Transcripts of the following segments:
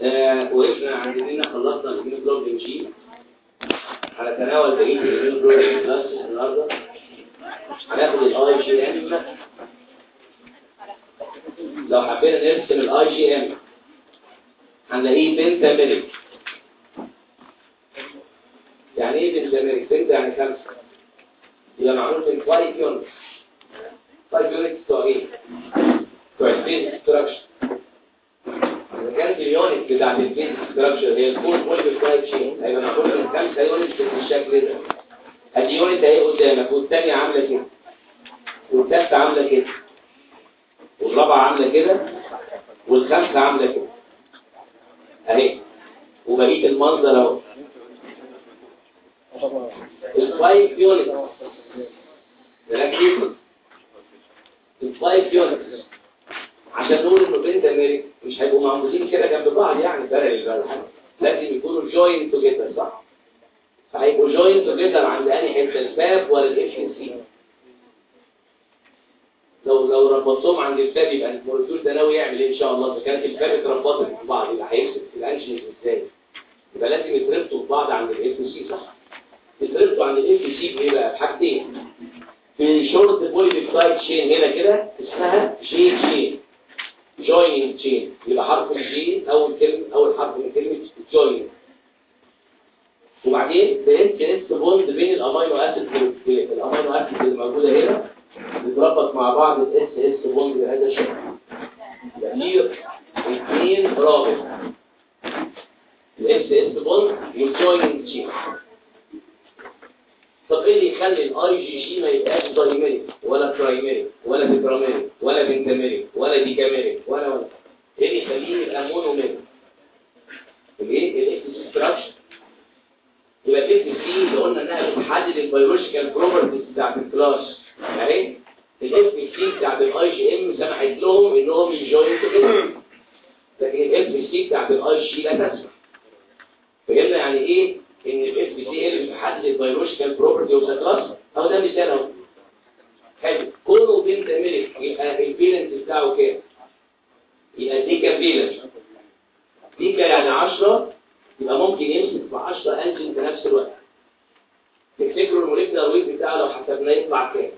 آه وقفنا عندنا خلصنا الهيموجلوبين جي هنتناول بقيه الهيموجلوبين بلس النهارده هناخد الاي جي ام لو حبينا نرسم الاي جي ام هنلاقيه بنتاميريك يعني ايه بنتاميريك بنت يعني خمسه يبقى معمول من 5 يونتس 5 يونتس بتوع ايه؟ بتوع البيز ستراكشر اذا كانت اليونت بتاعت البيز ستراكشر هي الكور مول فايف شين هيبقى معمول من خمسه يونتس بالشكل ده ادي يونت اهي قدامك والثانيه عامله كده والثالثه عامله كده والرابعه عامله كده والخامسه عامله كده اهي وبقيه المنظر اهو الفايف يونت ركز الفايف يونت عشان نقول انه بنت امريكا مش هيبقوا معمولين كده جنب بعض يعني فرق ولا حاجه لازم يكونوا جوين توجذر صح فهيبقوا جوين توجذر عند انهي حته الفاب ولا الاف ان سي لو لو ربطتهم عند الفاب يبقى المولكيول ده ناوي يعمل ايه ان شاء الله اذا كانت الفاب اتربطت في بعض يبقى هيمسك في الانجنز ازاي يبقى لازم يتربطوا في بعض عند الاف ان سي صح يتربطوا عند الاف ان سي بايه بقى بحاجتين في شورت بوليبيبتايد تشين هنا كده اسمها جي تشين جوين تشين يبقى حرف الجي اول كلمه اول حرف من كلمه جوين وبعدين بنت نفس بوند بين الامينو اسيد الامينو اسيد اللي موجوده هنا بتربط مع بعض الاس اس بوند بهذا الشكل يبقى اثنين رابط الاس اس بوند والجوين تشين طب ايه اللي يخلي الاي جي جي ما يبقاش دايميريك ولا برايميريك ولا تتراميريك ولا بنتاميريك ولا ديكاميريك ولا ولا ايه اللي يخليه يبقى مونوميريك الايه الاكس ستراكشر يبقى الاكس سي اللي قلنا انها بتحدد البيولوجيكال بروبرتيز بتاعت الكلاس اهي الاف سي بتاعت الاي جي ام سمحت لهم انهم يجوينوا كده لكن الاف سي بتاعت الاي جي لا تسمح فهمنا يعني ايه ان الاف بي سي هي اللي بتحدد البيولوجيكال بروبرتي اوف ذا كلاس اهو ده مثال اهو حلو كله بنت ملك يبقى الفيلنس بتاعه كام يبقى ديكا فيلنس ديكا يعني 10 يبقى ممكن يمسك في 10 انجن في نفس الوقت تفتكروا الموليكولار ويت بتاعه لو حسبناه يطلع كام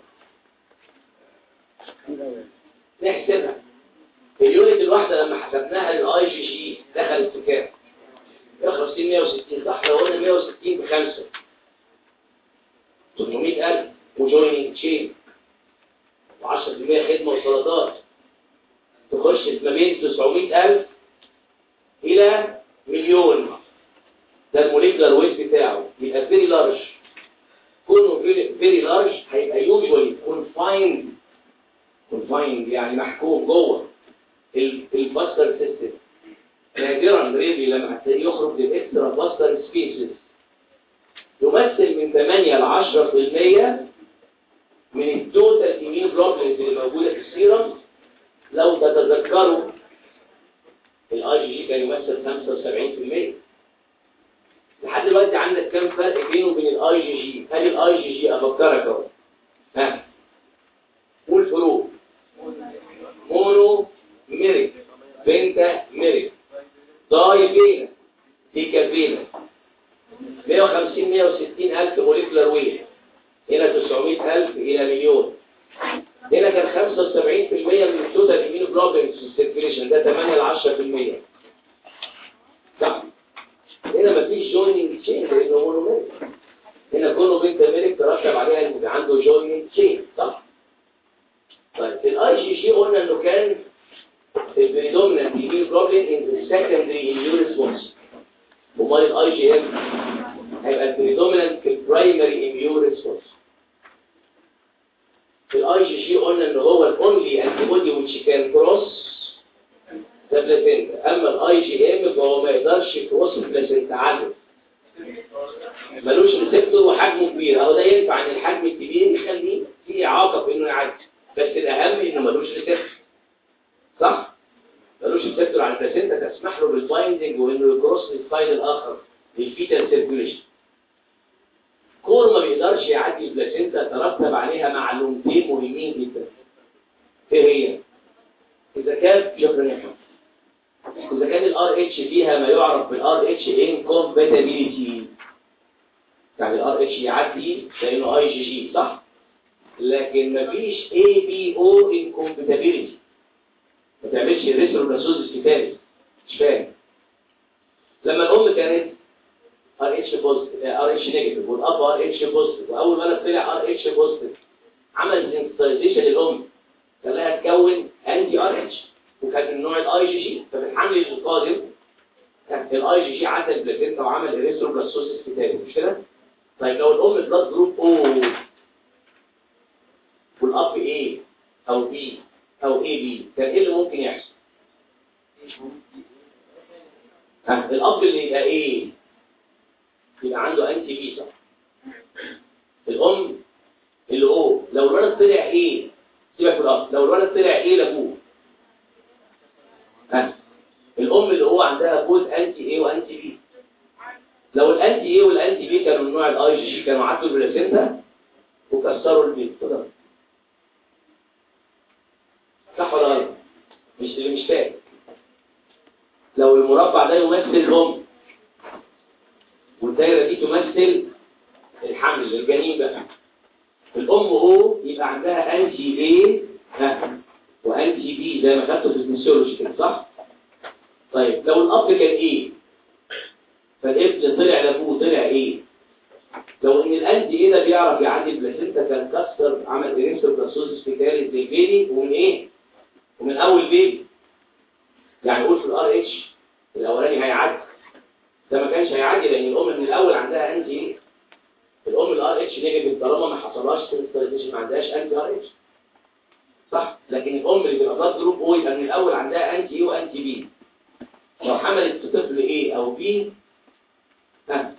نحسبها اليونت الواحده لما حسبناها للاي جي جي دخلت في كام 150 160 صح لو قلنا 160 بخمسة 800000 وجويننج تشين و10% خدمة وسلطات تخش ما بين 900000 إلى مليون ده الموليكولار ويت بتاعه يبقى فيري لارج كونه فيري لارج هيبقى يوجوالي كونفايند كونفايند يعني محكوم جوه الباستر سيستم نادرا ريلي لما هتلاقيه يخرج للاكسترا باستر سبيسيس يمثل من 8 ل 10% من التوتال ايمين بروبلمز اللي موجوده في السيرم لو تتذكروا الاي جي جي كان يمثل 75% لحد دلوقتي عندك كام فرق بينه وبين الاي جي جي هل الاي جي جي افكرك اهو ها قول فروق مونو ميريك بنتا ميريك ضاي فينا ديكا فينا 150 160 ألف موليكولار ويت هنا 900 ألف إلى مليون هنا كان 75% من التوتال ايمينو بروبلمز في السيركيليشن ده 8 ل 10% صح هنا مفيش جويننج تشين لانه مونوميريك هنا كونه بنت ميريك ترتب عليها ان عنده جويننج تشين صح طيب الاي جي جي قلنا انه كان the predominant immune problem in the secondary immune response ومال الاي جي ام هيبقى البريدومينانت في البرايمري immune response في الاي جي جي قلنا ان هو الاونلي انتي بودي which can cross the placenta اما الاي جي ام فهو ما يقدرش يكروس البلاسنتا عدد ملوش ريسبتور وحجمه كبير اهو ده ينفع ان الحجم الكبير يخليه فيه اعاقه في انه يعدي بس الاهم انه ملوش ريسبتور صح ملوش ريسبتور على البلاسنتا تسمح له بالبايندنج وانه يكروس للسايد الاخر للفيتال سيركيوليشن كون ما بيقدرش يعدي البلاسنتا ترتب عليها معلومتين مهمين جدا ايه هي اذا كان شكرا يا حمد اذا كان الار اتش فيها ما يعرف بالار اتش انكومباتيبيليتي يعني الار اتش يعدي لانه اي جي جي صح لكن مفيش اي بي او انكومباتيبيليتي ما تعملش ريسروبلاسوزس كتابي مش فاهم لما الام كانت ار اتش بوزيتيف ار اتش نيجاتيف والاب ار اتش بوزيتيف واول ما طلع ار اتش بوزيتيف عمل سنسيتايزيشن للام خلاها تكون انتي ار اتش وكان من نوع الاي جي جي فبالحمل القادم كان الاي جي جي عدى البلاتينتا وعمل اريثروبلاسوسيس كتابي مش كده؟ طيب لو الام بلاد جروب او والاب ايه او بي او اي بي كان ايه اللي ممكن يحصل؟ ها الاب اللي يبقى ايه؟ يبقى عنده انتي بي صح؟ الام اللي او لو الولد طلع ايه؟ سيبك من الاب لو الولد طلع ايه لابوه؟ ها الام اللي هو عندها كود انتي ايه وانتي بي لو الانتي ايه والانتي بي كانوا من نوع الاي جي جي كانوا عدوا البلاسينتا وكسروا البيت كده صح ولا غلط مش اللي مش فاهم لو المربع ده يمثل الام والدايره دي تمثل الحمل الجنين بقى الام هو يبقى عندها انتي ايه ها وانتي بي زي ما خدته في الفسيولوجي كده صح طيب لو الاب كان ايه فالابن طلع لابوه طلع ايه لو ان الانتي ايه ده بيعرف يعدي البلاسينتا كان كسر عمل اريثروبلاسوسيس في ثالث زي بيبي ومن ايه ومن اول بيبي يعني قول في الار اتش الاولاني هيعدي ده ما كانش هيعدي لان الام من الاول عندها انتي ايه الام الار اتش نيجاتيف طالما ما حصلهاش سنسيتايزيشن ما عندهاش انتي ار اتش صح لكن الام اللي بيبقى بلاد جروب او يبقى من الاول عندها انتي اي وانتي بي لو حملت في طفل ايه او بي ها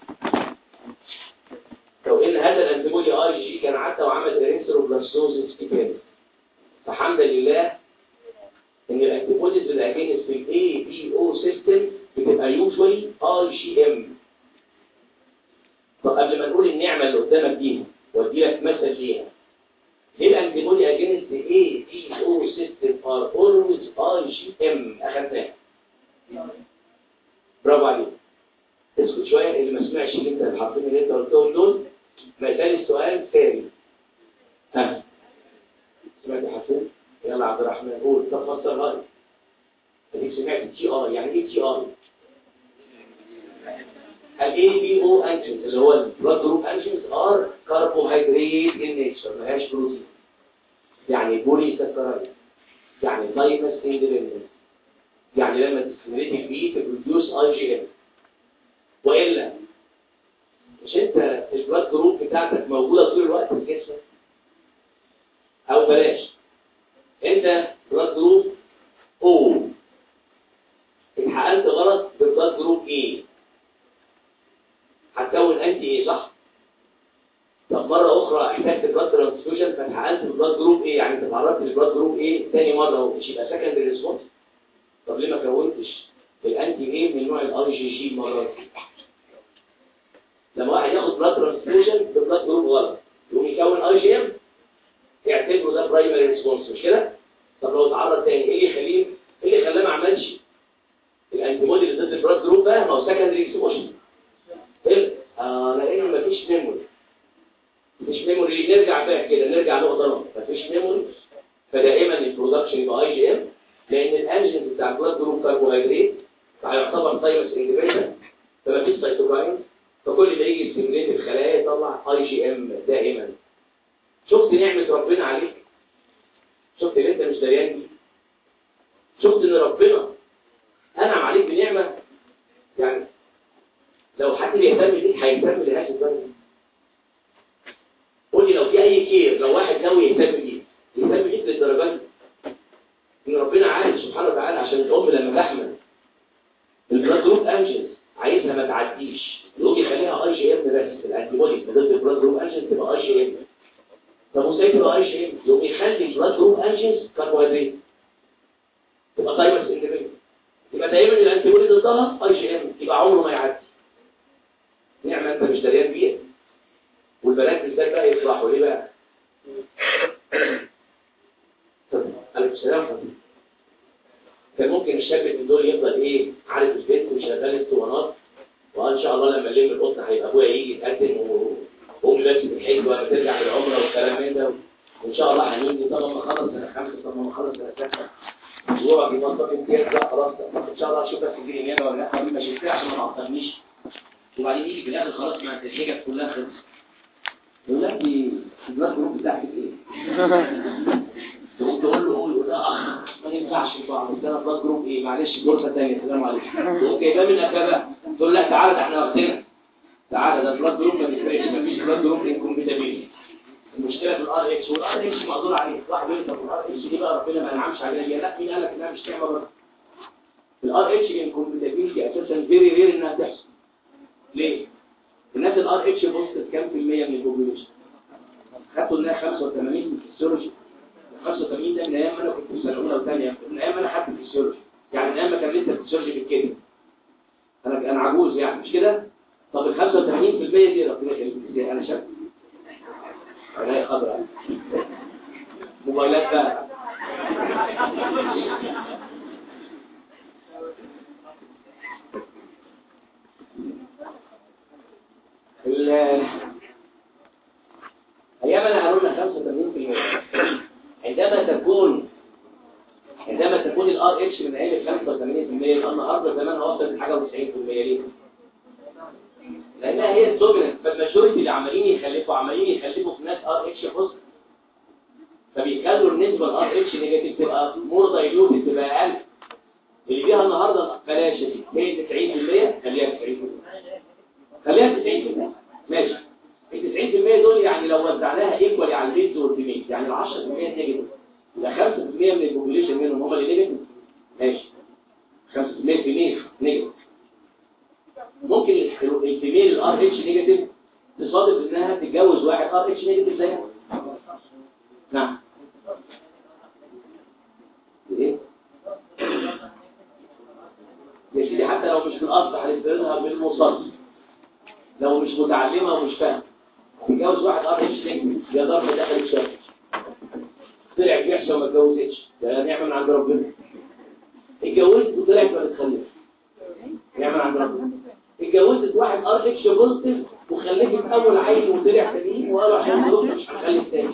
لو ان هذا الانتيبودي ار جي كان عدى وعمل اريثروبلاستوزيس كتابي فحمد لله ان الانتيبوديز الاجينس في الاي بي او سيستم بتبقى يوجوالي اي جي ام طب قبل ما نقول النعمه اللي قدامك دي وادي لك مثل ليها ليه الانتيبودي اجينست اي بي او سيستم ار اولويز اي جي ام اخدناها برافو عليك اسكت شويه اللي ما سمعش اللي انت الحرفين اللي انت قلتهم دول ما يسال السؤال ثاني ها سمعت الحرفين يلا عبد الرحمن قول طب فسرها لي اديك سمعت تي ار يعني ايه تي ار الاي بي او انجنز اللي هو البلاد جروب انجنز ار كربوهيدرات ان نيتشر ما هياش بروتين يعني بولي سكرايد يعني لايبس اندبندنت يعني لما تستمريت البي تبروديوس اي جي ام والا مش انت البلاد جروب بتاعتك موجوده طول الوقت في جسمك او بلاش انت بلاد جروب او اتحققت غلط بالبلاد جروب ايه هتكون انت ايه صح طب مره اخرى احتجت بلاد ترانسفيوجن فاتحققت بالبلاد جروب ايه يعني انت اتعرضت للبلاد جروب ايه تاني مره اهو مش يبقى سكندري ريسبونس طب ليه ما كونتش الانتي ايه من نوع الاي جي جي المره دي لما واحد ياخد بلاد ترانسفيوجن ببلاد جروب غلط يقوم يكون اي جي ام يعتبره ده برايمري ريسبونس مش كده طب لو اتعرض تاني ايه اللي يخليه ايه اللي خلاه ما عملش الانتي بودي اللي ضد البلاد جروب ده ما هو سكندري ريسبونس آه لان مفيش ميموري مفيش ميموري نرجع بقى كده نرجع نقطه نقطه مفيش ميموري فدائما البرودكشن يبقى اي جي ام لان الانجن بتاع البلاد جروب كربوهيدرات فهيعتبر تايمس اندبندنت فمفيش سيتوكاين فكل ما يجي يستمريت الخلايا يطلع اي جي ام دائما شفت نعمه ربنا عليك شفت ان انت مش دريان بيه شفت ان ربنا انعم عليك بنعمه يعني لو حد بيهتم بيك هيهتم لهذه الدرجه قول لي لو في اي كير لو واحد ناوي يهتم بيك يهتم بيك للدرجه دي ان ربنا عارف سبحانه وتعالى عشان الام لما تحمل البلاد جروب انجنز عايزها ما تعديش يقوم يخليها اي جي ام بس الانتي بودي ضد البلاد جروب انجنز تبقى اي جي ام طب وازاي تبقى اي جي ام يقوم يخلي البلاد جروب انجنز كربوهيدرات تبقى تايمرز اندبندنت يبقى دايما الانتي بودي ضدها اي جي ام يبقى عمره ما يعدي نعمه انت مش دريان بيها والبنات ازاي بقى يفرحوا ليه بقى طب عليكم السلام كان ممكن الشاب من دول يفضل ايه عارف البيت وشغال الاسطوانات وان شاء الله لما نلم القطن هيبقى ابويا يجي يتقدم وامي لابسه الحج وانا ترجع بالعمره والكلام من ده وان شاء الله هنيجي طب ما خلص سنه خمسه طب ما خلص سنه سته اسبوع يبقى طب امتياز لا خلاص ان شاء الله اشوفك في الجنيه ولا لا حبيبي ما شفتها عشان ما تعطلنيش وبعدين يجي في الاخر خلاص ما انت الحجج كلها خلصت يقول لك دي البلاد جروب بتاعتك ايه؟ تقول تقول له قول لا اخ ما ينفعش بعض ده انا بلاد جروب ايه معلش فرصه ثانيه السلام عليكم تقول جايباه من اكابه تقول لا تعالى ده احنا واخدينها تعالى ده البلاد جروب ما بيفرقش ما فيش بلاد جروب انكمبيتابيلتي المشكله في الار اتش والار اتش مقدور عليه واحد يقول طب الار اتش دي بقى ربنا ما انعمش عليها لا مين قال لك انها مش نعمه برضه الار اتش انكمبيتابيلتي اساسا فيري رير انها تحصل ليه؟ الناس الار اتش بوزيتيف كام في المية من البوبوليشن خدتوا انها 85 في الفسيولوجي 85 ده من ايام ما انا كنت في سنه اولى وثانيه من ايام ما انا خدت الفسيولوجي يعني من ايام ما كان لسه الفسيولوجي بالكده انا انا عجوز يعني مش كده طب ال 85% دي ربنا يخليك انا شاب عينيا خضراء موبايلات بقى ايامنا قالوا لنا 85% عندما تكون عندما تكون الار اتش من عين 85% يبقى النهارده زمان وصلت حاجه و90% ليه؟ لانها هي الدوميننت فالماجوريتي اللي عمالين يخلفوا عمالين يخلفوا في ناس ار اتش بوزيتيف فبيخلوا النسبه الار اتش نيجاتيف تبقى مور دايلوتد تبقى اقل اللي فيها النهارده بلاش دي هي 90% خليها 90% خليها 90% ماشي ال 90% دول يعني لو وزعناها ايكوالي على البيت والبيميت يعني ال 10% نيجاتيف يبقى 5% من البوبوليشن منهم هم اللي نيجاتيف ماشي 5% في نيجاتيف ممكن الفيميل الار اتش نيجاتيف تصادف انها تتجوز واحد ار اتش نيجاتيف زيها نعم ايه يا سيدي حتى لو مش في الاصل هنستخدمها بالمصادف لو مش متعلمه ومش فاهم تتجوز واحد ار اتش نيجاتيف يا ضرب دخل الشهر طلع بيحصل وما اتجوزتش ده نعمه من عند ربنا اتجوزت وطلعت ما بتخلفش نعمه من عند ربنا اتجوزت واحد ار اتش بوزيتيف وخلفت اول عيل وطلع سليم وقالوا عشان الظروف مش هنخلف تاني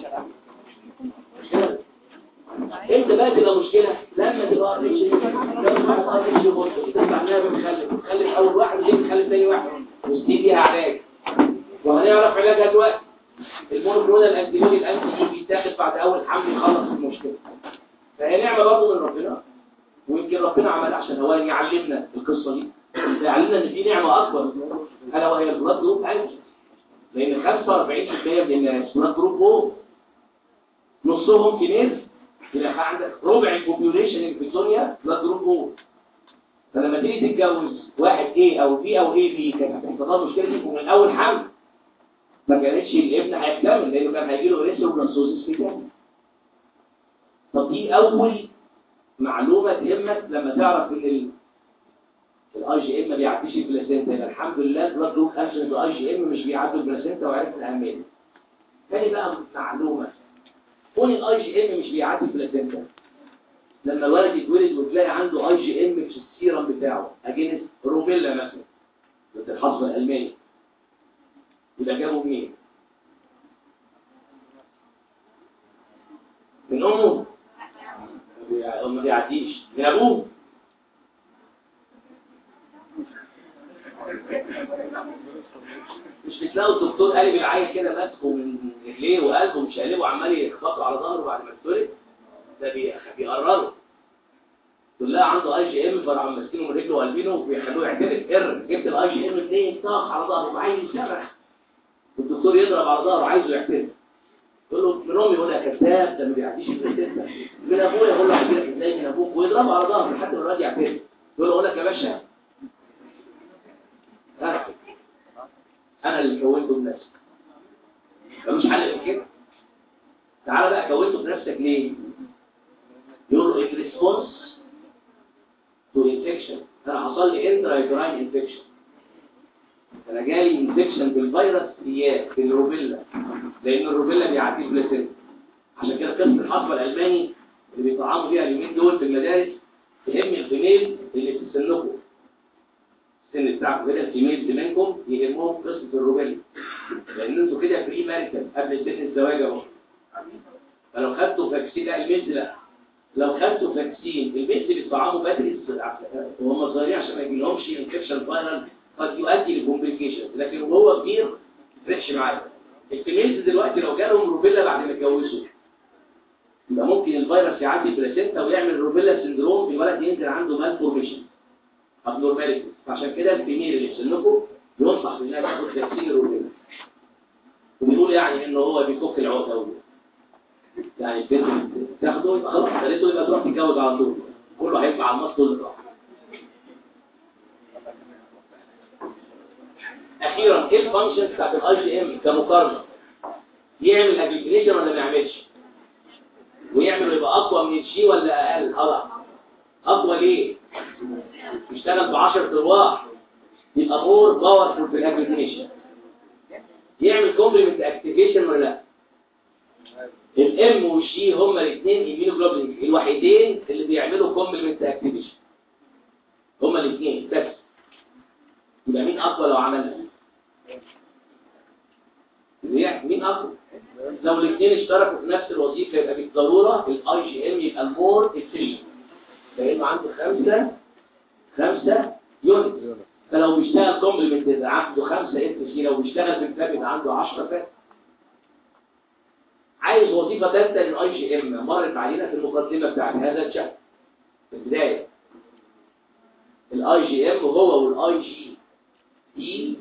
امتى بقى تبقى مشكله لما تبقى ار اتش لما واحد ار اتش بوزيتيف تطلع انها بتخلف بتخلف اول واحد ودي بتخلف تاني واحد ودي ليها علاج وهنعرف علاجها دلوقتي المونوكلونال الانتيبيوتيك الانتي دي بيتاخد بعد اول حمل يخلص المشكله فهي نعمه برضه من ربنا ويمكن ربنا عمل عشان هو يعلمنا القصه دي يعلمنا ان في نعمه اكبر الا وهي البلاد جروب انتي لان 45% من الناس بلاد جروب او نصهم كبير يبقى عندك ربع البوبيوليشن اللي في الدنيا بلاد جروب او فلما تيجي تتجوز واحد A او B او اي بي كانت هتحصل المشكله دي من اول حمل ما كانتش الابن هيكتمل لانه كان هيجي له ريسوبلانسوزيس في كامل طب دي اول معلومه تهمك لما تعرف ان الاي جي ام ما بيعديش البلاسينتا الحمد لله بلاد جروب اكشن الاي جي ام مش بيعدوا البلاسينتا وعرفت الاهميه ثاني بقى معلومه كون الاي جي ام مش بيعدي البلاسينتا لما الولد يتولد وتلاقي عنده اي جي ام في السيرم بتاعه اجينس روبيلا مثلا ضد الحصبه الالمانيه يبقى جابه منين من امه ما بيعديش من ابوه مش بتلاقوا الدكتور قلب العيل كده ماسكه من رجليه وقلبه مش قلبه عمال يخبطه على ظهره بعد ما اتولد ده بيقرره كلها عنده اي جي ام بقى ماسكينه من رجله وقلبينه وبيخلوه يعترف ار جبت الاي جي ام اثنين طاق على ظهره وعايز يصرخ والدكتور يضرب على ظهره عايزه يعترف يقول له من امي يقول لها كذاب ده ما بيعديش البريسيتا من ابويا يقول له احكي لك ازاي من ابوك ويضربه على ظهره لحد ما الواد يعترف يقول له اقول لك يا باشا انا اللي كونته بنفسي فمش حل من كده تعالى بقى كونته بنفسك ليه يقول له الريسبونس تو انفكشن انا حصل لي انترايتراين انفكشن انا جالي انفكشن بالفيروس اياه بالروبيلا لان الروبيلا بيعدي بلاسينتا عشان كده قسم الحصبه الالماني اللي بيطعموا فيها اليومين دول في المدارس يهم الفيميل اللي في سنكم السن بتاعكم كده الفيميل منكم يهمهم قصه الروبيلا لان انتوا كده فري ماركل قبل سن الزواج اهو فلو خدتوا فاكسين لا البنت لا لو خدتوا فاكسين البنت بيتطعموا بدري وهم صغيرين عشان ما يجيلهمش انفكشن فايرال قد يؤدي لكومبليكيشن لكن وهو كبير ما يفرقش معاه الفيميلز دلوقتي لو جالهم روبيلا بعد ما اتجوزوا يبقى ممكن الفيروس يعدي البلاسينتا ويعمل روبيلا سندروم الولد ينزل عنده مال فورميشن ابنورماليتي عشان كده الفيميل اللي في سنكم ينصح بالله تاخد فاكسين الروبيلا وبيقول يعني ان هو بيفك العقده وده يعني البنت تاخده يبقى خلاص خليته يبقى تروح تتجوز على طول كله هيطلع على النص كل راح اخيرا ايه الفانكشن بتاعت الاي جي ام كمقارنه يعمل اجليشن ولا ما يعملش ويعمل يبقى اقوى من الجي ولا اقل اضعف اقوى ليه يشتغل ب 10 ارواح يبقى مور باورفول في الاجليشن يعمل كومبلمنت اكتيفيشن ولا لا الام والجي هما الاثنين immunoglobulin الوحيدين اللي بيعملوا كومبلمنت اكتيفيشن هما الاثنين بس يبقى مين اقوى لو عملنا مين اقوى لو الاثنين اشتركوا في نفس الوظيفه يبقى بالضروره الاي جي ام يبقى المور افيشنت لانه عنده خمسه خمسه يونت فلو بيشتغل كومبلمنت عنده خمسه اف سي لو بيشتغل في الفاب عنده 10 فاب عايز وظيفة ثالثة للاي جي ام مرت علينا في المقدمة بتاعت هذا الشهر في البداية الاي جي ام هو والاي جي دي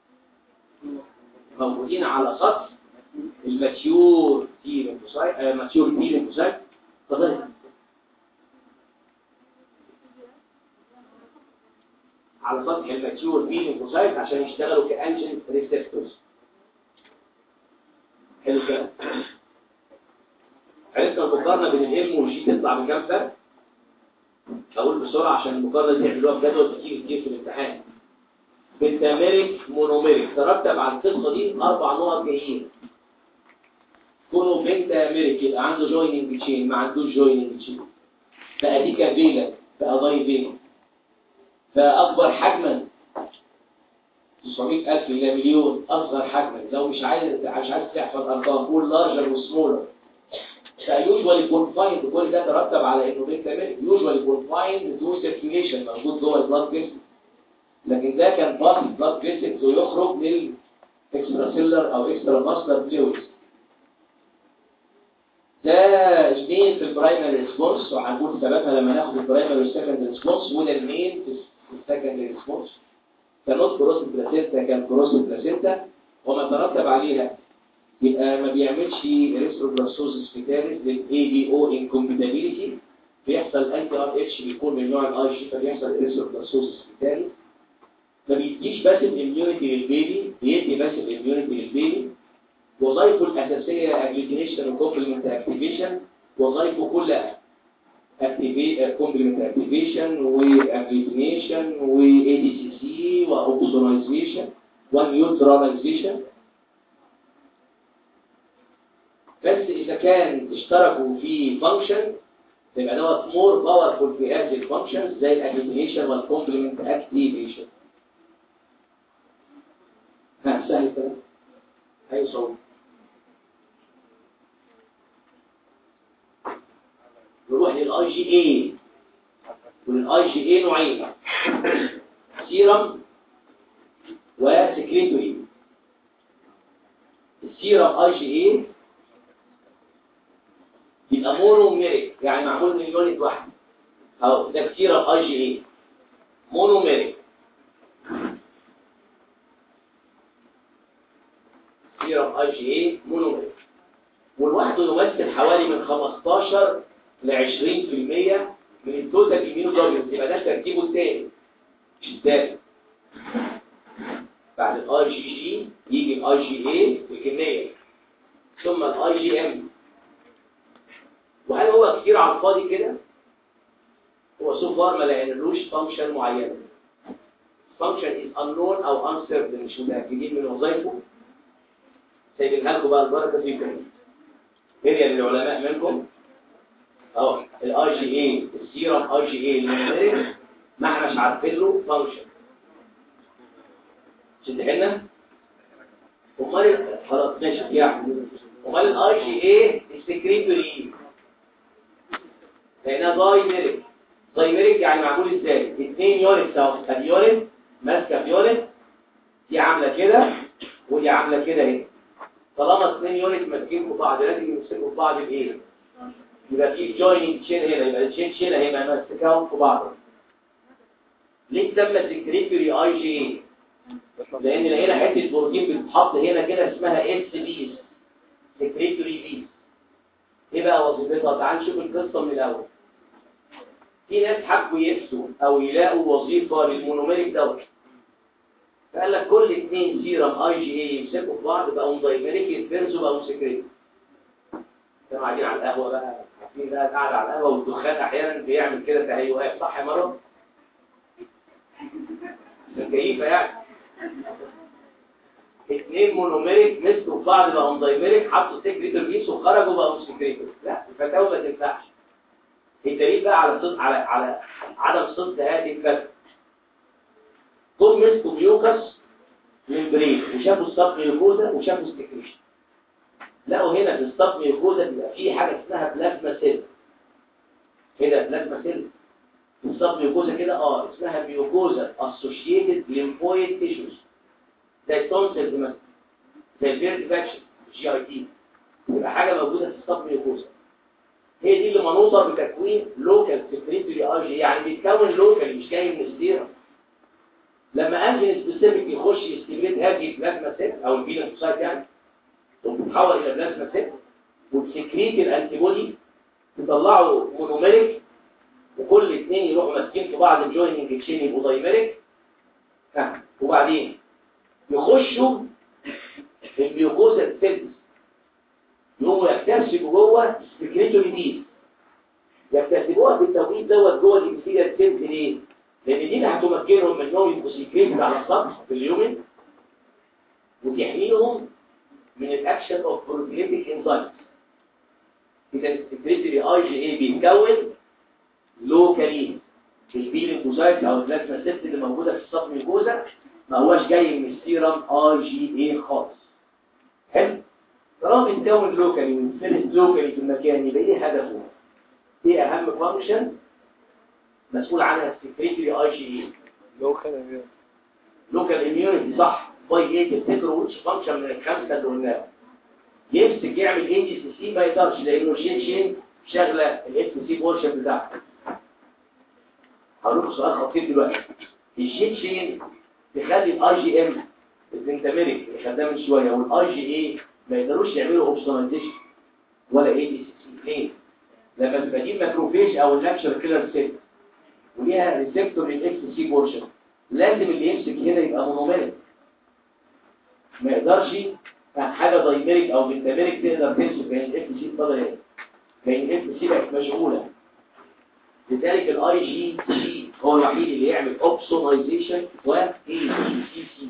موجودين على سطح الماتيور تي ليمفوسايت آه ماتيور تي ليمفوسايت فضل على سطح الماتيور تي ليمفوسايت عشان يشتغلوا كانجن ريسبتورز حلو كده عرفنا المقارنة بين الام والجي تطلع بكام فرق اقول بسرعة عشان المقارنة دي يعملوها بجدول كتير كتير في الامتحان بنتاميريك مونوميريك ترتب على القصة دي اربع نقط جايين كونه بنتاميريك يبقى عنده جويننج تشين ما عندوش جويننج تشين بقى دي كافيلا بقى ضاي فيلا فاكبر حجما 900000 الى مليون اصغر حجما لو مش عايز مش عايز تحفظ ارقام قول لارجر وسمولر فيوجوالي كونفايند كل ده ترتب على انه بيكتمل يوجوالي كونفايند تو سيركيوليشن موجود جوه البلاد فيسل لكن ده كان باص البلاد فيسل ويخرج من اكسترا سيلر او اكسترا ماسلر فلويدز ده اثنين في البرايمري ريسبونس وهنقول سببها لما ناخد البرايمري والسكندري ريسبونس وده المين في السكندري ريسبونس كانوت كروس بلاسينتا كان كروس بلاسينتا وما ترتب عليها يبقى ما بيعملش ريستروبلاسوزس فيتاليس للاي بي او انكومبيتابيليتي بيحصل انتي ار اتش بيكون من نوع الاي جي فبيحصل ريستروبلاسوزس فيتاليس ما بيديش باسف اميونيتي للبيبي بيدي باسف اميونيتي للبيبي وظائفه الاساسيه اجليتيشن وكومبلمنت اكتيفيشن وظائفه كلها كومبلمنت اكتيفيشن واجليتيشن واي دي سي سي واوكسونايزيشن ونيوتراليزيشن بس إذا كان اشتركوا في فانكشن يبقى دوت مور باورفول في هذه الفانكشنز زي الاجليتيشن والكومبلمنت اكتيفيشن ها سهل كده اي صوت نروح للاي جي اي والاي جي اي نوعين سيرم وسكريتوري السيرم اي جي اي يبقى مونوميريك يعني معمول من يونت واحد او ده كتير الاي جي اي مونوميريك كتير الاي جي اي مونوميريك والواحد يمثل حوالي من 15 ل 20% من التوتال اميونوجلوبولين يبقى ده ترتيبه الثاني مش الثالث بعد الاي جي جي يجي الاي جي اي بكميه ثم الاي جي ام وهل هو كتير على الفاضي كده هو سو فار ما لقينالوش فانكشن معينه فانكشن از unknown او uncertain مش متاكدين من وظائفه سايبينها لكم بقى البركه فيكم هي من العلماء منكم اهو الاي جي اي السيرم اي جي اي النيوميريك ما احناش عارفين له فانكشن شدحنا امال خلاص ماشي يعني امال الاي جي اي السكريتوري لانها دايميريك دايميريك يعني معمول ازاي اثنين يونت اهو ادي يونت ماسكه في يونت دي عامله كده ودي عامله كده اهي طالما اثنين يونت ماسكين في بعض لازم يمسكوا في بعض بايه يبقى في جويننج تشين هنا يبقى التشين تشين هيبقى ماسكاهم في بعض ليه تسمى سكريتوري اي جي اي لان هنا حته بروتين بتتحط هنا كده اسمها اس بيس سكريتوري بيس ايه بقى وظيفتها تعال نشوف القصه من الاول في ناس حبوا يفسوا او يلاقوا وظيفه للمونوميريك دوت فقال لك كل اثنين سيرم اي جي اي يمسكوا في بعض بقوا دايميريك يتفرزوا بقوا سكريت كانوا قاعدين على القهوه بقى عارفين بقى قاعد على القهوه والدخان احيانا بيعمل كده تهيؤات صح يا مره كيفه يعني اثنين مونوميريك مسكوا في بعض بقوا دايميريك حطوا سكريتور بيس وخرجوا بقوا سكريتور لا الفتاوى ما تنفعش الدليل بقى على صدق على على عدم صدق هذه الفكره دول مسكوا ميوكس ممبرين وشافوا السب ميوكوزا وشافوا السكريشن لقوا هنا في السب ميوكوزا بيبقى في حاجه اسمها بلازما سيل كده بلازما سيل السب ميوكوزا كده اه اسمها ميوكوزا اسوشيتد ليمفويد تيشوز زي التونسلز مثلا زي البيرد فاكشن جي اي تي يبقى حاجه موجوده في السب ميوكوزا هي دي اللي منوطه بتكوين لوكال سكريتوري اي جي يعني بيتكون لوكال مش جاي من السيرم لما انجن سبيسيفيك يخش يستميت هذه البلازما سيل او البيلانسوسايت يعني وبتتحول الى بلازما سيل وتسكريت الانتي بودي تطلعوا مونوميريك وكل اثنين يروحوا ماسكين في بعض الجويننج تشين يبقوا دايميريك ها وبعدين يخشوا في الميوكوزا سيلز يقوموا يكتشفوا جوه سكريتوري دي يكتشفوها في التوقيت دوت جوه الانسيليا سيلز ليه؟ لان دي اللي هتمكنهم من انهم يبقوا سكريتد على السطح في اليومن وتحميهم من الاكشن اوف بروتيليتيك انزايمز اذا السكريتوري اي جي اي بيتكون لوكالي في البيلينكوسايت او البلازما سيلز اللي موجوده في السطح ميكوزا ما هواش جاي من السيرم اي جي اي خالص حلو طالما بيتكون لوكالي وينفلت لوكالي في المكان يبقى ايه هدفه ايه اهم فانكشن مسؤول عنها السكريتري اي جي اي لوكال لوكال اميونيتي صح باي ايه تفتكروا وش فانكشن من الخمسه اللي قلناها يمسك يعمل اي دي سي سي ما يقدرش لانه شين شين شغله الاف سي بورشن بتاعته هقول لكم سؤال خطير دلوقتي الشين شين تخلي الاي جي ام البنتاميريك اللي خدناه من شويه والاي جي اي ما يقدروش يعملوا اوبسوناليزيشن ولا اي دي سي سي ليه؟ لما تبقى دي ماكروفيج او الناتشر كيلر سيل وليها ريسبتور للاكس سي بورشن لازم اللي يمسك هنا يبقى مونوميريك ما يقدرش حاجه دايميريك او بنتاميريك تقدر تمسك بين الاف سي اتفضل ايه بين الاف سي بقت مشغوله لذلك الاي جي سي هو الوحيد اللي يعمل اوبسونايزيشن و اي جي سي سي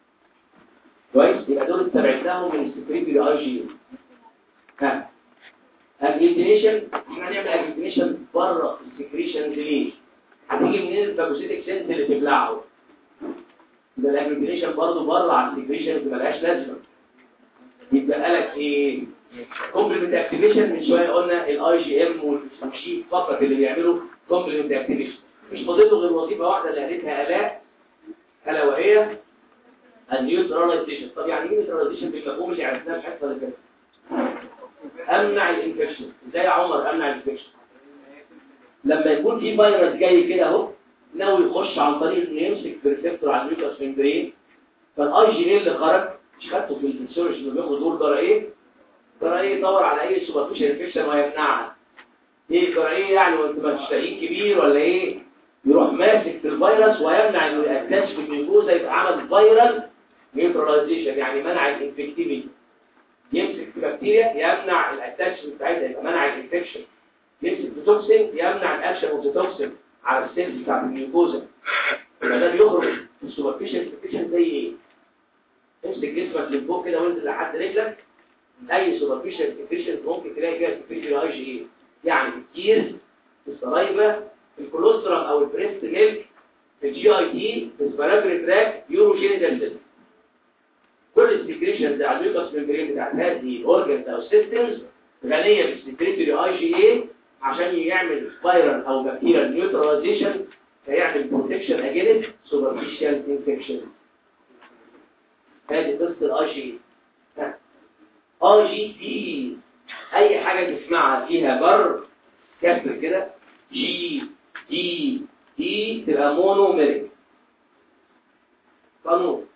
كويس يبقى دول استبعدناهم من السكريبي اي جي ها اجليتيشن احنا هنعمل اجليتيشن بره السكريشن ليه هتيجي منين الفاجوسيتك سنت اللي تبلعه ده الاجليتيشن برضه بره على السكريشن اللي ملهاش لازمه يبقى لك ايه كومبلمنت اكتيفيشن من شويه قلنا الاي جي ام والشيء فقط اللي بيعملوا كومبلمنت اكتيفيشن مش فاضل له غير وظيفه واحده اللي قالتها الاء الا وهي النيوتراليزيشن طب يعني ايه نيوتراليزيشن بالمفهوم اللي عرفناه في الحصه اللي فاتت امنع الانفكشن ازاي يا عمر امنع الانفكشن لما يكون في فيروس جاي كده اهو ناوي يخش عن طريق انه يمسك بريسبتور على الميوكاس ممبرين فالاي جي اي اللي خرج مش خدته في الفسيولوجي اللي بياخد دور جرى ايه جرى ايه يدور على اي سوبرفيشال انفكشن ويمنعها ايه جرى ايه يعني وانت مش تلاقيه كبير ولا ايه يروح ماسك في الفيروس ويمنع انه يأتاش في الميوكوزا يبقى عمل فيرال نيوتراليزيشن يعني منع الانفكتيفيتي يمسك في بكتيريا يمنع الاتاشمنت بتاعتها يبقى منع الانفكشن يمسك في توكسين يمنع الاكشن اوف توكسين على السيلز بتاعت الميوكوزا يبقى ده بيخرج في السوبرفيشال انفكشن زي ايه امسك جسمك من فوق كده وانزل لحد رجلك اي سوبرفيشال انفكشن ممكن تلاقي فيها انفكشن اي جي اي يعني كتير في السلايفا في الكولوسترم او البريست ميلك في الجي اي تي في السبيراتوري تراك يوروجينيتال سيستم كل السكريشنز على الميوكس ممبرين بتاعت هذه الاورجنز او سيستمز غنيه بالسكريتوري اي جي اي عشان يعمل فايرال او بكتيريال نيوتراليزيشن فيعمل بروتكشن اجينست سوبرفيشال انفكشن هذه قصه الاي جي اي جي دي اي حاجه تسمعها فيها بر كسر كده جي دي دي تبقى مونوميريك قانون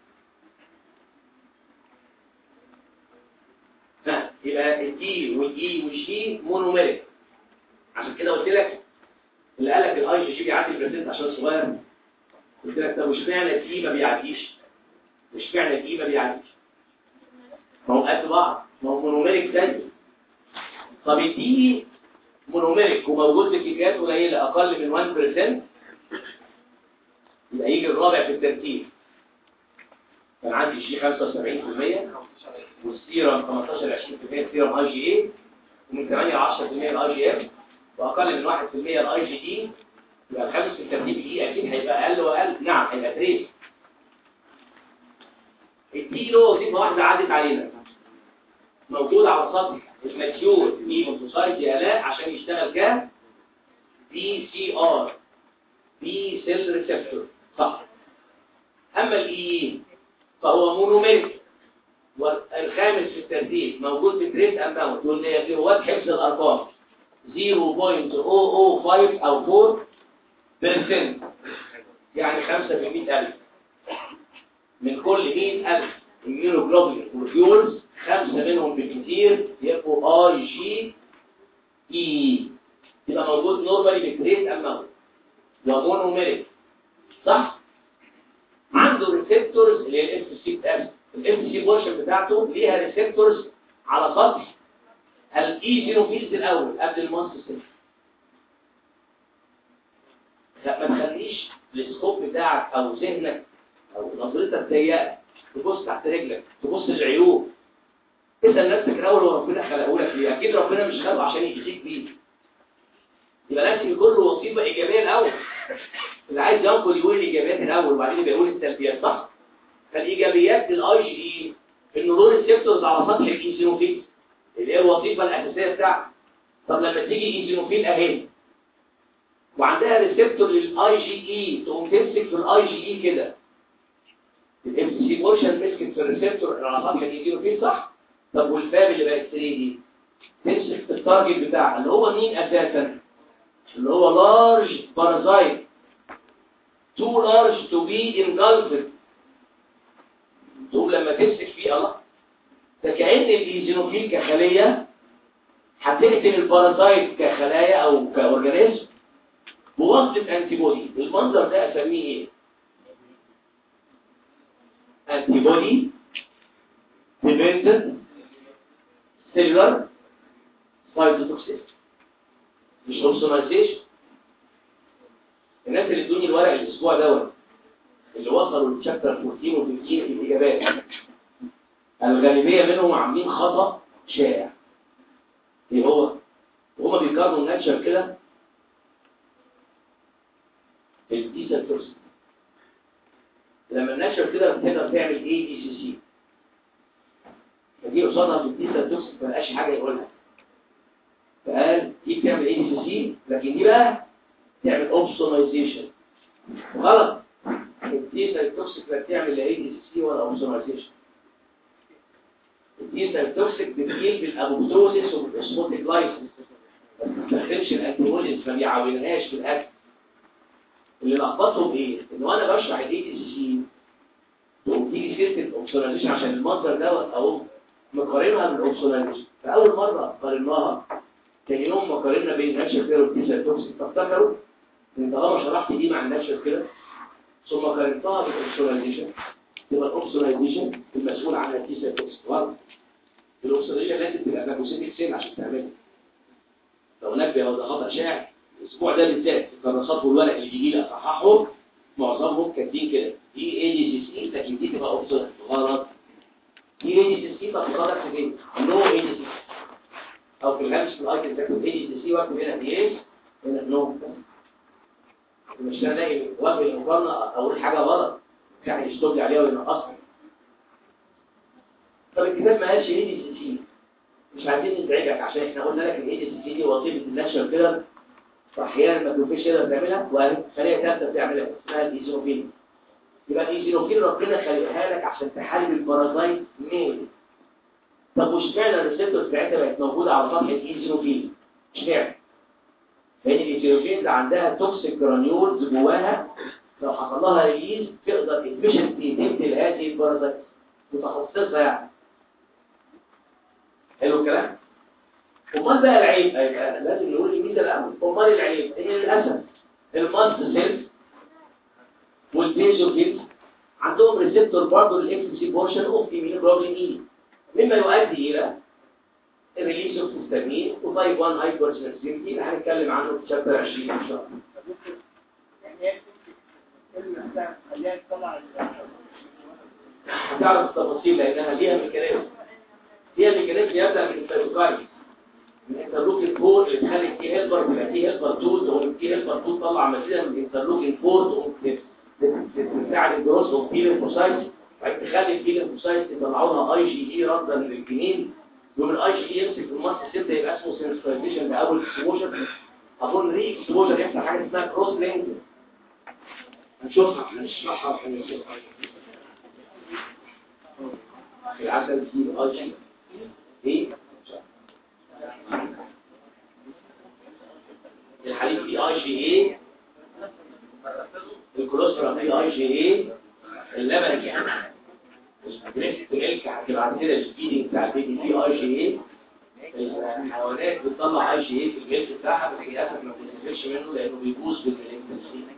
ها يبقى الدي والاي والجي مونوميريك عشان كده قلت لك اللي قال لك الاي جي بيعدي البريزنت عشان صغير قلت لك طب اشمعنى الدي ما بيعديش اشمعنى الدي ما بيعديش ما هو قد بعض ما هو مونوميريك تاني طب الدي مونوميريك وموجود في كيكات قليله اقل من 1% يبقى يجي الرابع في الترتيب كان عندي شيء 75% والسيرم 15 20% سيرم اي جي اي ومن 8 ل 10% الاي جي ام واقل من 1% الاي جي دي يبقى الخامس في الترتيب دي اكيد هيبقى اقل واقل نعم هيبقى تريس الدي له وظيفه واحده عدت علينا موجود على سطح الماتيور في سوسايتي الاء عشان يشتغل ك بي سي ار بي سيل ريسبتور صح اما الاي فهو مونوميريك والخامس في الترتيب موجود في تريس اماونت واللي في رواد حفظ الارقام 0.005 او 4 بيرسنت يعني 5 في 100000 من كل 100000 immunoglobulin وفيولز خمسة منهم بالكثير يبقوا اي جي اي يبقى موجود نورمالي بجريد اماونت ومونوميريك صح عنده ريسبتورز اللي هي الاف سي بتاعته الاف سي بورشن بتاعته ليها ريسبتورز على سطح الايزينوفيلز الاول قبل المانس سيل ما تخليش السكوب بتاعك او ذهنك او نظرتك ضيقه تبص تحت رجلك تبص للعيوب اسال نفسك الاول هو ربنا خلقه لك ليه اكيد ربنا مش خلقه عشان يجزيك بيه يبقى لازم يكون له وظيفه ايجابيه الاول اللي عايز ينقل يقول الايجابيات الاول وبعدين يبقى يقول السلبيات صح فالايجابيات للاي جي اي ان دور السيبتورز على سطح الايزينوفيل اللي هي الوظيفه الاساسيه بتاعته طب لما تيجي ايزينوفيل اهي وعندها ريسبتور للاي جي اي تقوم تمسك في الاي جي اي كده الام سي بورشن مسكت في الريسبتور على سطح الايزينوفيل صح طب والفاب اللي بقت 3 دي تمسك في التارجت بتاعها اللي هو مين اساسا اللي هو لارج بارازايت too large to be engulfed تقوم لما تمسك فيه الله ده كأن الايزينوفيل كخلية هتقتل البارازايت كخلايا او كاورجانيزم بواسطة انتي بودي المنظر ده اسميه ايه انتي بودي ديبندنت سيلولار سايتوتوكسيس مش اوبسونايزيشن الناس اللي ادوني الورق الاسبوع دوت اللي وصلوا للشابتر 14 و15 في الاجابات الغالبيه منهم عاملين خطا شائع ايه هو هما بيقارنوا الناتشر كده بالديزل تورس لما الناتشر كده بتقدر تعمل ايه دي سي سي فدي قصادها في الديزل تورس ما لقاش حاجه يقولها فقال دي بتعمل ايه دي سي سي لكن دي بقى تعمل اوبسونايزيشن غلط الديزل توكسيك لا بتعمل لا اي دي سي ولا اوبسونايزيشن الديزل توكسيك بتجيب بالابوبتوزيس وبالاسموتيك لايسنس ما بتستخدمش الانتيبوديز ما بيعاونهاش في الاكل اللي لخبطهم ايه ان وانا بشرح الاي دي سي تقوم تيجي سيره الاوبسونايزيشن عشان المصدر دوت اهو مقارنها بالاوبسونايزيشن فاول مره قارناها كان يوم ما قارنا بين ناتشر كده والديزل توكسيك تفتكروا ان طالما شرحت دي مع الناتشر كده ثم قارنتها بالاوبسونايزيشن تبقى الاوبسونايزيشن المسؤول عنها الديزل توكسيك غلط الاوبسونايزيشن لازم تبقى باكوسيتيك سيل عشان تعملها لو نبه او ده خطا شائع الاسبوع ده بالذات الكراسات والورق اللي بيجي لي اصححهم معظمهم كاتبين كده دي اي دي سي سي لكن دي تبقى اوبسونايز غلط دي اي دي سي سي طب غلط في فين؟ نو اي دي سي او في اكتبهاش في الايتم تاخد اي دي سي واكتب هنا دي ايه هنا نو مش هلاقي وجه المقارنه اقول حاجه غلط يعني يشتغل لي عليها وينقصها طب الكتاب ما قالش اي دي سي سي مش عايزين نزعجك عشان احنا قلنا لك الاي دي سي سي دي وظيفه الناشونال كده واحيانا ما تبقاش تقدر تعملها وخليها ثالثه بتعملها اسمها الايزوفين يبقى الايزوفين ربنا خلقها لك عشان تحارب البارازايت مين طب واشمعنى الريسبتور بتاعتها بقت موجوده على سطح الايزوفين اشمعنى لان الايزوفين عندها توكسيك جرانيولز جواها لو حصل لها ريليز تقدر افشنتلي تقتل هذه البارازايت متخصصه يعني حلو الكلام امال بقى العيب يبقى لازم نقول الميزه الاول امال العيب ان للاسف الماست سيلز والبيزوفيلز عندهم ريسبتور برضه للاف سي بورشن اوف ايميونوجلوبولين اي مما يؤدي الى الريليز اوف هيستامين وتايب 1 هايبر سنسيتيفيتي اللي هنتكلم عنه في شابتر 20 ان شاء الله هتعرف التفاصيل لانها ليها ميكانيزم ليها ميكانيزم يبدا من السيتوكاين من الانترلوكين 4 اللي تخلي التي هيلبر تبقى تي هيلبر 2 تقوم التي هيلبر 2 تطلع مزيدا من الانترلوكين 4 تقوم تساعد الجروس اوف بي ليمفوسايتس بعد تخلي البي ليمفوسايتس يطلعوا لها اي جي اي ردا للجنين يوم الاي جي اي يمسك في المصل سيبدا يبقى اسمه سينسترايزيشن لاول اكسبوجر اظن ري اكسبوجر يحصل حاجه اسمها كروس لينك هنشوفها هنشرحها وهنشوفها العسل فيه اي جي ايه الحليب فيه اي جي ايه الكولوسترول فيه اي جي ايه اللبن يعني بريست ميلك هتبقى كده الفيدنج بتاع البيبي فيه اي جي ايه الحيوانات بتطلع اي جي ايه في الميلك بتاعها بس للاسف ما بتستفدش منه لانه بيبوظ بالالكتريسيتي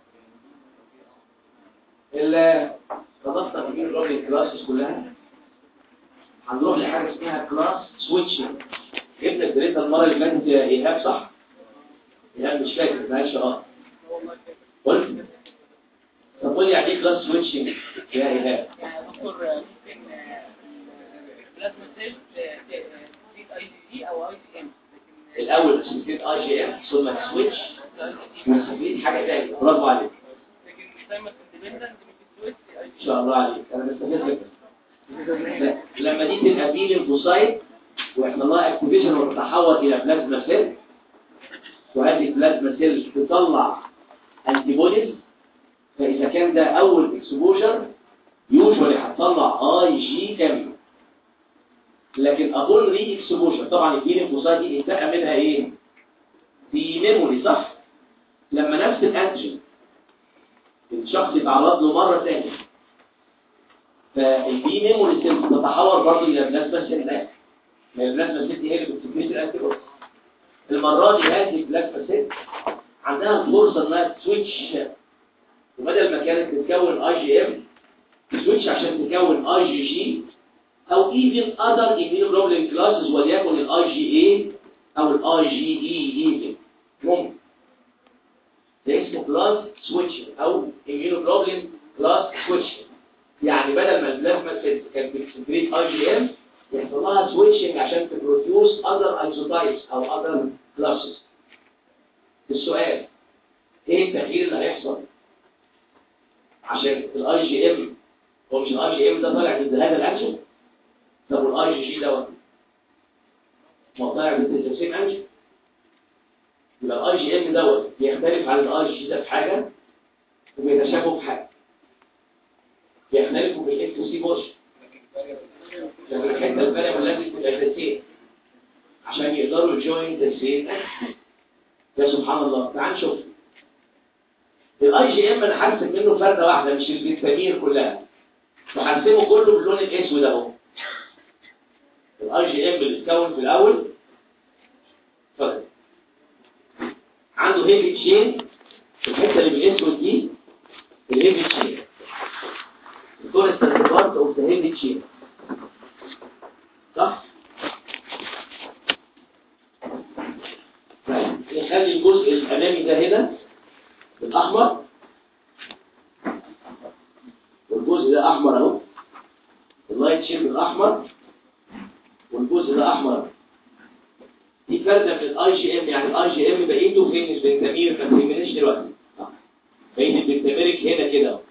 ال خلصنا في الجلوبين كلاسز كلها هنروح لحاجه اسمها كلاس سويتشنج جبنا الدريتا المره اللي فاتت يا ايهاب صح؟ ايهاب مش فاكر ماشي اه قلت طب قول لي يعني ايه كلاس سويتشنج يا ايهاب؟ يعني دكتور ممكن بلازما سيل تيك اي دي او اي دي ام الاول سميت اي جي ام ثم سويتش وسميت حاجه ثانيه برافو عليك لكن دايما اندبندنت ممكن سويتش اي ان شاء الله عليك انا بستفيد لك لا، لما دي تبقى دي ليمفوسايت ويحصل لها اكتيفيشن وتتحول الى بلازما سيل وهذه البلازما سيل تطلع انتي بوديز فاذا كان ده اول اكسبوجر يوجوالي هتطلع اي جي ام لكن اقول ري اكسبوجر طبعا الدي ليمفوسايت دي انتهى منها ايه دي ميموري صح لما نفس الانتيجين الشخص يتعرض له مره ثانيه فالبي ميموري سيل تتحول برضه الى بلازما سيل لا ما البلازما سيل دي هي اللي بتسكريت الانتي بودي المره دي هذه البلازما سيل عندها الفرصه انها تسويتش وبدل ما كانت تتكون اي جي ام تسويتش عشان تكون اي جي جي او ايفن اذر immunoglobulin كلاسز وليكن الاي جي اي او الاي جي اي ايفن ممكن ده اسمه كلاس سويتشنج او immunoglobulin كلاس سويتشنج يعني بدل ما البلازما سيلز كانت بتسكريت اي جي ام يحصل لها سويتشنج عشان تبروديوس اذر ايزوتايبس او اذر كلاسز السؤال ايه التغيير اللي هيحصل عشان الاي جي ام هو مش الاي جي ام ده طالع ضد هذا الانجن طب والاي جي جي دوت ما طالع ضد السيم انجن يبقى الاي جي ام دوت بيختلف عن الاي جي ده في حاجه وبيتشابهوا في حاجه بيختلفوا بالاف سي بوش لما الحته الفرق لازم تبقى تسين عشان يقدروا الجوين تسين يا سبحان الله تعال نشوف الاي جي ام انا هرسم منه فرده واحده مش الفيتامين كلها وهرسمه كله باللون الاسود اهو الاي جي ام اللي اتكون في الاول اتفضل عنده هيفي تشين الحته اللي بالاسود دي الهيفي تشين الكون استراتيجيات اوف ذا هيفي تشين صح طيب نخلي الجزء الامامي ده هنا بالاحمر والجزء ده احمر اهو اللايت شيب الاحمر والجزء ده احمر فرده من الاي جي ام يعني الاي جي ام بقيته فين البنتامير ما تهمنيش دلوقتي بقيت البنتاميرك هنا كده اهو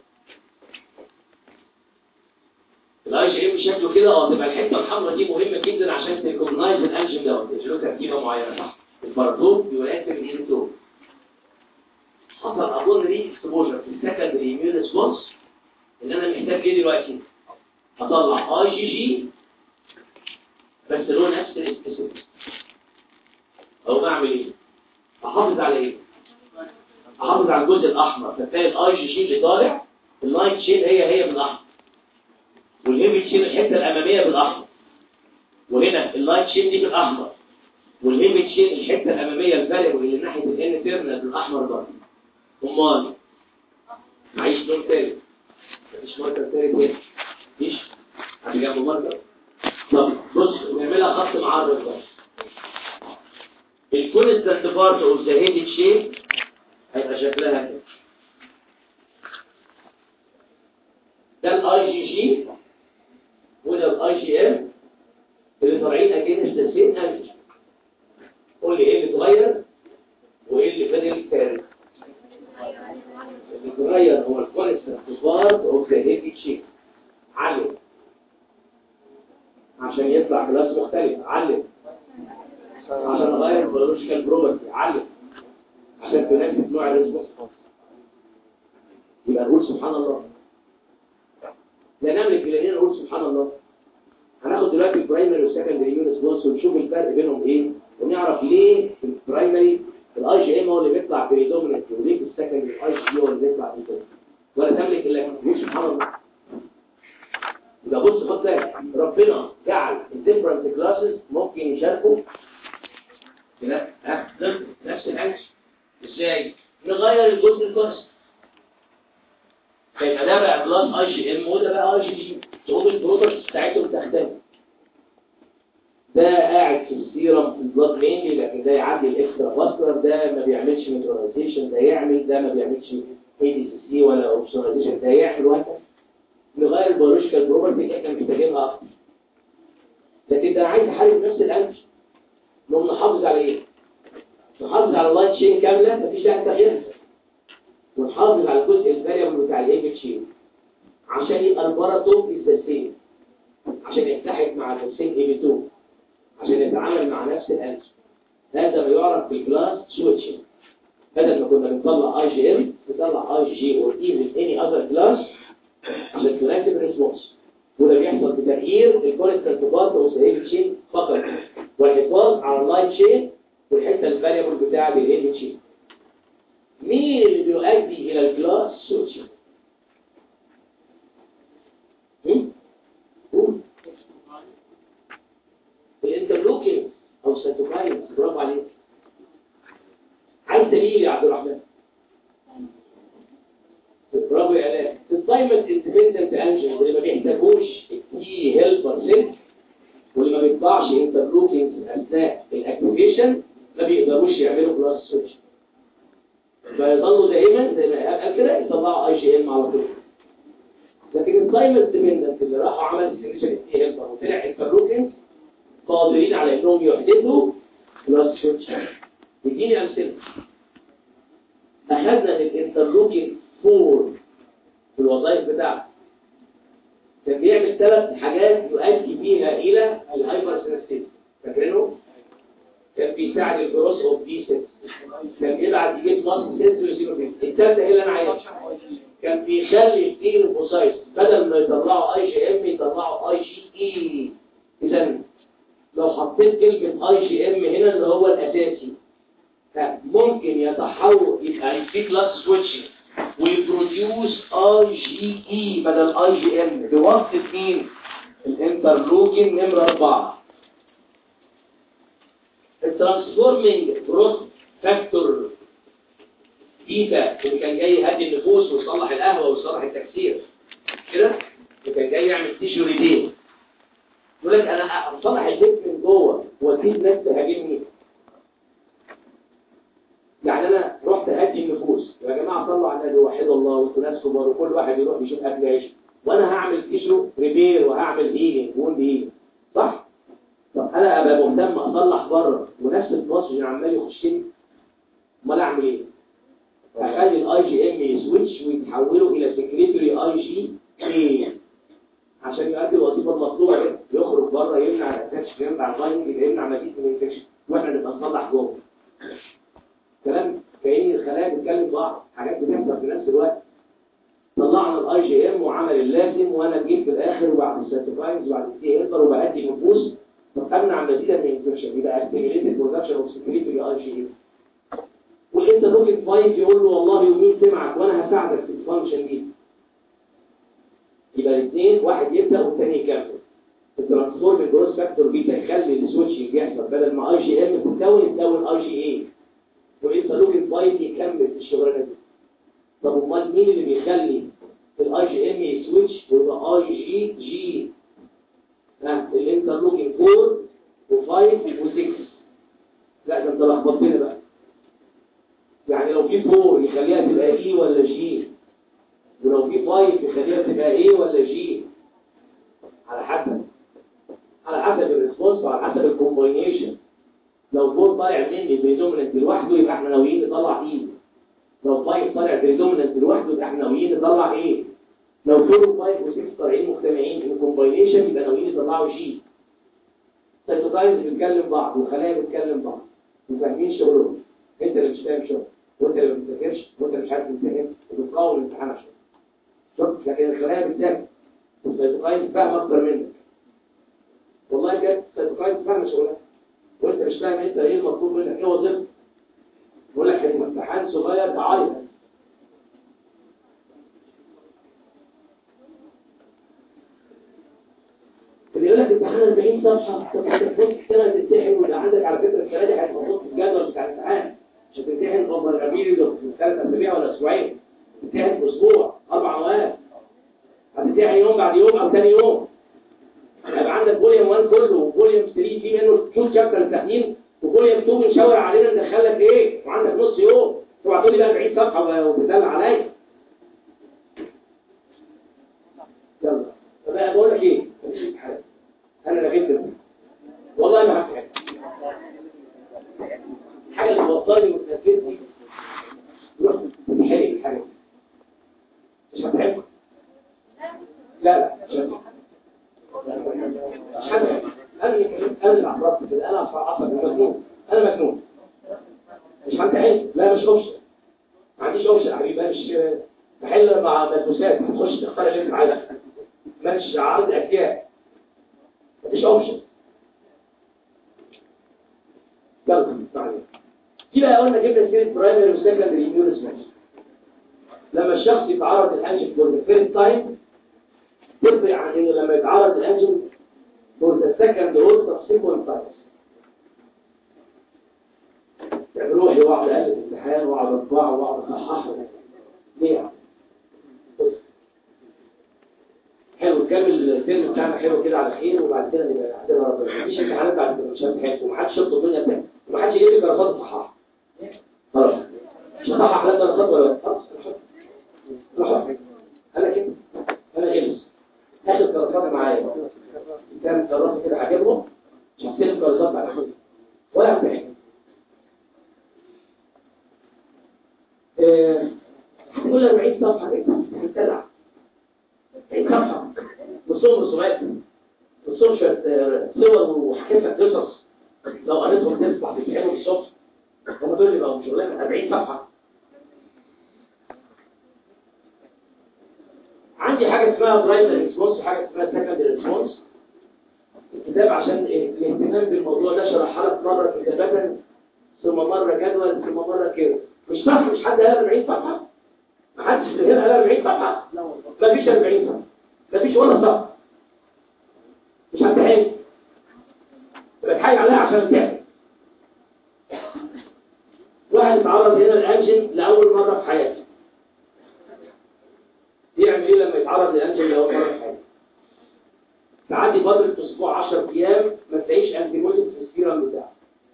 الاي جي ام شكله كده اه تبقى الحته الحمراء دي مهمه جدا عشان تكومنايز الانجين دوت له تركيبه معينه صح الباراتوب بيؤثر الانتو حصل اظن دي اكسبوجر في السكندري ايميون ريسبونس ان انا محتاج ايه دلوقتي اطلع اي جي جي بس له نفس الاسبيسيفيك او بعمل ايه احافظ على ايه احافظ على الجزء الاحمر فتلاقي الاي جي جي اللي طالع اللايت شين هي هي بالاحمر والهيفي تشين الحته الاماميه بالاحمر وهنا اللايت شين دي بالاحمر والهيفي تشين الحته الاماميه الفاريبل اللي ناحيه الان تيرنال بالاحمر برضه امال معيش لون تالت مفيش ماركر تالت هنا مفيش عشان جنبه ماركر طب بص نعملها خط معرض بس الكونستانت بارت اوف ذا هيد تشين هيبقى شكلها كده ده الاي جي جي وده الاي جي ام اللي طالعين اجينست ذا سيم انتج قول لي ايه اللي اتغير وايه اللي فضل ثابت اللي اتغير هو الكونستانت بارت اوف ذا هيد تشين علم عشان يطلع كلاس مختلف علم عشان اغير البيولوجيكال بروبرتي علم عشان تناسب نوع الريسبونس يبقى نقول سبحان الله لا نملك الا نقول سبحان الله هناخد دلوقتي البرايمري والسكندري يونس بلس ونشوف الفرق بينهم ايه ونعرف ليه في البرايمري الاي جي ام هو اللي بيطلع بريدوميننت وليه في السكندري الاي جي هو اللي بيطلع بريدوميننت ولا تملك الا نقول سبحان الله يبقى بص خد بالك ربنا جعل الديفرنت كلاسز ممكن يشاركوا في نفس نفس الحاجه ازاي نغير الجزء الكونست فيبقى ده بقى كلاس اي جي ام وده بقى اي جي جي تقوم البروتوس بتاعتهم تختلف ده قاعد في السيرم في البلاد مينلي لكن ده يعدي الاكسترا فاسكولار ده ما بيعملش نيوتراليزيشن ده يعمل ده ما بيعملش اي دي سي ولا اوبسوناليزيشن ده يعمل وهكذا نغير البيولوجيكال بروبرتي اللي احنا محتاجينها اكتر لكن ده عايز احارب نفس الانش نقوم نحافظ على ايه نحافظ على اللايت شين كامله مفيش داعي تغييرها ونحافظ على الجزء الفاريبل بتاع الايم تشين عشان يبقى الباراتوب الزسين عشان يلتحق مع الحسين اي 2 عشان يتعامل مع نفس الانش هذا ما يعرف بالكلاس سويتشنج بدل ما كنا بنطلع اي جي ام نطلع اي جي اور ايفن اني اذر كلاس عشان تناسب الريسبونس وده بيحصل بتغيير الكونستانت بارت وسهيل تشين فقط والحفاظ على اللاين تشين والحته الفاريبل بتاع الايه تشين مين اللي بيؤدي الى الكلاس سويتشنج الانترلوكين او سيتوكاين برافو عليك عايز دليل يا عبد الرحمن برافو يا الاء الدايموند اندبندنت انجن اللي ما بيحتاجوش التي هيلبر سيل واللي ما بيطلعش انترلوكين اثناء الاكتيفيشن ما بيقدروش يعملوا كلاس سويتش فيظلوا دائما زي ما قال كده يطلعوا اي جي ام على طول لكن الدايموند ديبندنت اللي راحوا عمل سيلكشن التي هيلبر وطلع انترلوكين قادرين على انهم يحدثوا كلاس سويتش اديني امثله اخذنا الانترلوكين فور في الوظائف بتاعته كان بيعمل ثلاث حاجات يؤدي بيها الى الهايبر سينستيز فاكرينه كان بيساعد الجروس اوف دي كان بيبعت يجيب نص سنسوري الثالثه ايه اللي انا عايزها كان بيخلي التيروفوسايت بدل ما يطلعوا اي جي ام يطلعوا اي جي اي اذا لو حطيت كلمه اي جي ام هنا اللي هو الاساسي ممكن يتحول يبقى في كلاس سويتشنج ويبروديوس اي جي اي بدل اي جي ام بواسطه مين الانترلوكين نمره 4 الترانسفورمينج جروث فاكتور بيتا اللي كان جاي يهدي النفوس ويصلح القهوه ويصلح التكسير كده اللي كان جاي يعمل تيشو ريدين يقول لك انا اصلح البيت من جوه واسيب ناس تهاجمني يعني انا رحت اهدي النفوس يا جماعه صلوا على النبي وحد الله وانتوا ناس كبار وكل واحد يروح يشوف اكل عيش وانا هعمل تيشو ريبير وهعمل هيلينج ووند هيلينج صح طب انا ابقى مهتم اصلح بره ونفس البروسيجر عمال يخش لي امال اعمل ايه اخلي الاي جي ام يسويتش ويتحوله الى سكريتوري اي جي اي عشان يؤدي الوظيفه المطلوبه دي يخرج بره يمنع الانفكشن يمنع الباينج يمنع مزيد من الانفكشن واحنا نبقى نصلح جوه كلام كأن الخلايا بتتكلم بعض حاجات بتحصل في نفس الوقت طلعنا الاي جي ام وعمل اللازم وانا جيت في الاخر وبعد السيرتيفاينز وبعد الدي هيلبر وبأدي نفوس طب امنع مزيدا من الانفكشن يبقى استيميليتد برودكشن اوف سكريتوري اي جي ام وانت ممكن فايت يقول له والله يومين سمعك وانا هساعدك في الفانكشن دي يبقى الاثنين واحد يبدا والثاني يكمل الترانسفورم الجروس فاكتور بيتا يخلي السويتشنج يحصل بدل ما اي جي ام تتكون تكون اي جي اي وانت ممكن فايت يكمل في الشغلانه دي طب امال مين اللي بيخلي الاي جي ام يسويتش ويبقى اي جي جي ها الانترلوكين 4 و5 و6 لا ده انت لخبطتني بقى يعني لو في 4 يخليها تبقى اي ولا جي ولو في 5 يخليها تبقى ايه ولا جي على حسب على حسب الريسبونس وعلى حسب الكومباينيشن لو 4 طالع مني بريدوميننت لوحده يبقى احنا ناويين نطلع ايه لو 5 طالع بريدوميننت لوحده يبقى احنا ناويين نطلع ايه لو 4 و5 و6 طالعين مجتمعين في الكومباينيشن يبقى ناويين يطلعوا جي سيتوكاينز بتتكلم بعض وخلايا بتتكلم بعض وفاهمين شغلهم انت اللي مش فاهم شغل وانت اللي ما بتذاكرش وانت مش عارف تمتحن وبتقاوم الامتحان عشان شفت لكن الخلايا بتذاكر والسيتوكاينز فاهم اكتر منك والله بجد السيتوكاينز فاهم شغلها وانت مش فاهم انت ايه المطلوب منك ايه وظيفتك بقول لك امتحان صغير تعيط اللي يقول لك امتحان 40 صفحه طب انت المفروض السنه تمتحن ويبقى عندك على فكره السنه دي هتحط في الجدول بتاع الامتحان مش هتمتحن اوفر الامير في ثلاث اسابيع ولا اسبوعين تمتحن في اسبوع اربع اوقات هتمتحن يوم بعد يوم او ثاني يوم هيبقى عندك فوليوم 1 كله وفوليوم 3 في منه تو شابتر امتحانين وفوليوم 2 بنشاور علينا ندخلك ايه وعندك نص يوم اوعى تقول لي بقى 40 صفحه وبتدلع عليا يلا طب انا بقول لك ايه مفيش امتحان انا لغيت والله ما هفتح الحاجه اللي بطلني وتنفذني روح تحرق الحاجه مش هتحبك لا لا مش هتحبك مش هتحبك انا انا اللي عبرت كده انا عصب مجنون انا مجنون مش همتحن لا مش اوبشن ما عنديش اوبشن يا حبيبي أنا مش بحل مع مدرسات هتخش تختار اللي انت عايزه مش عرض احتياج مفيش اوبشن يلا تعالى دي بقى قلنا جبنا سيره برايمري وسكندري اميون سماش لما الشخص يتعرض للانجين فور ذا فيرست تايم تفرق عن انه لما يتعرض للانجين فور ذا سكند اور سبسيكونت تايمز يعني روحي واقعد اقلب الامتحان واقعد اطبعه واقعد اصححه ليه حلو كامل الفيلم بتاعنا حلو كده على خير وبعد كده نبقى عندنا ربنا مفيش امتحانات بعد كده مش امتحان ومحدش يطلب مني امتحان ومحدش يجيب لي درجات صحاح خلاص مش هصحح لا درجات ولا خلاص روح انا كده انا غلس اخر درجات معايا كام درجات كده عاجبهم مش هستلم درجات بعد كده ولا امتحان هتقول 40 صفحه كده هتدلع صفحة نصهم رسومات نصهم شوية صور وحكيت لك قصص لو قريتهم تصبح بتحبهم الصبح هم دول اللي بقوا شغلانة 40 صفحة عندي حاجة اسمها برايمري ريسبونس وحاجة اسمها سكندري ريسبونس الكتاب عشان الاهتمام بالموضوع ده شرحها لك مرة كتابة ثم مرة جدول ثم مرة كده مش صح مش حد قال 40 صفحة محدش هنا قال 40 صفحة مفيش 40 صفحة مفيش ولا صفحة مش هتحل بتحايل عليها عشان تعمل واحد اتعرض هنا الانجن لاول مره في حياته يعمل ايه لما يتعرض للانجن لاول مره في حياته تعدي فتره اسبوع 10 ايام ما تلاقيش انتيبيوتيك في السيرم بتاعه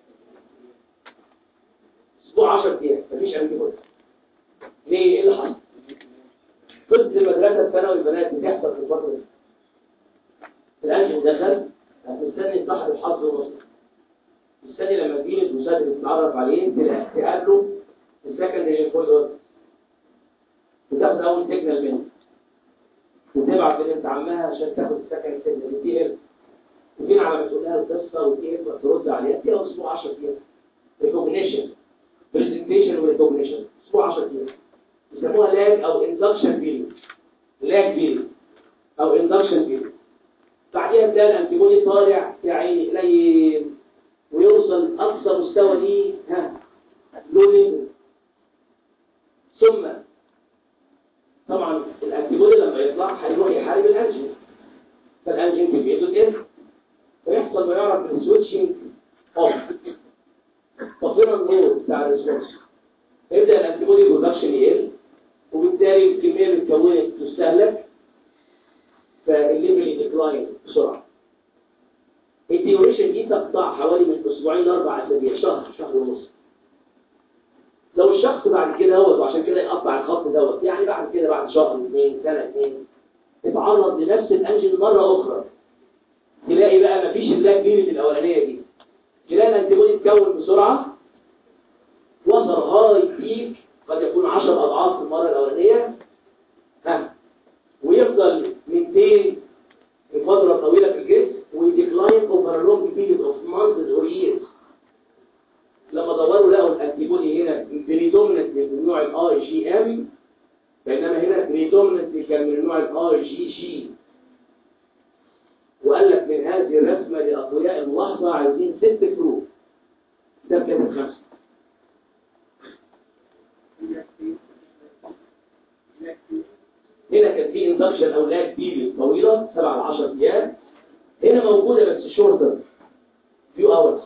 اسبوع 10 ايام مفيش انتيبيوتيك ليه ايه اللي حصل قصة المدرسة الثانوي البنات بتحصل في الفترة دي الأنجل دخل هتستني صاحب الحظ ونص مستني لما تجيلك مساعد تتعرف عليه تلاقي- تقابله السكندري انفوزر وتاخد اول سيجنال منه وتبعت لبنت عمها عشان تاخد السكن سيجنال دي ال وفين على ما تقول لها القصه وتيجي ترد عليها فيها اسبوع 10 ايام ريكوجنيشن برزنتيشن وريكوجنيشن اسبوع 10 ايام يسموها لاج او اندكشن بيريود لاج بيريود او اندكشن بيريود بعديها تلاقي الانتيبودي طالع يا عيني قليل ويوصل اقصى مستوى ليه ها لو ليفل ثم طبعا الانتيبودي لما يطلع هيروح يحارب الانجين فالانجين في بيته تقل ويحصل ما يعرف بالسويتشنج اوف تطوير النور بتاع الريسبونس يبدا الانتيبودي برودكشن يقل وبالتالي الكميه اللي اتكونت تستهلك فالليفل يديكلاين بسرعه الديوريشن دي تقطع حوالي من اسبوعين لاربع اسابيع شهر شهر ونص لو الشخص بعد كده هو وعشان كده يقطع الخط دوت يعني بعد كده بعد شهر اثنين سنه اثنين اتعرض لنفس الانجن مره اخرى تلاقي بقى مفيش اللاج بيريد الاولانيه دي تلاقي الانتيبودي اتكون بسرعه وصل هاي بيك قد يكون 10 اضعاف المره الاولانيه ها ويفضل 200 لفتره طويله في الجسم ويديكلاين اوفر لونج بيريد اوف مانثز اور ييرز لما دوروا لقوا الانتيبودي هنا بريدوميننت من نوع الاي جي ام بينما هنا بريدوميننت كان من نوع الاي جي جي وقال لك من هذه الرسمه لاقوياء الملاحظه عايزين ست فروق ده كانت خمسه هنا كان في اندكشن او لاج بيريود طويله 7 ل 10 ايام هنا موجوده بس شورتر فيو اورز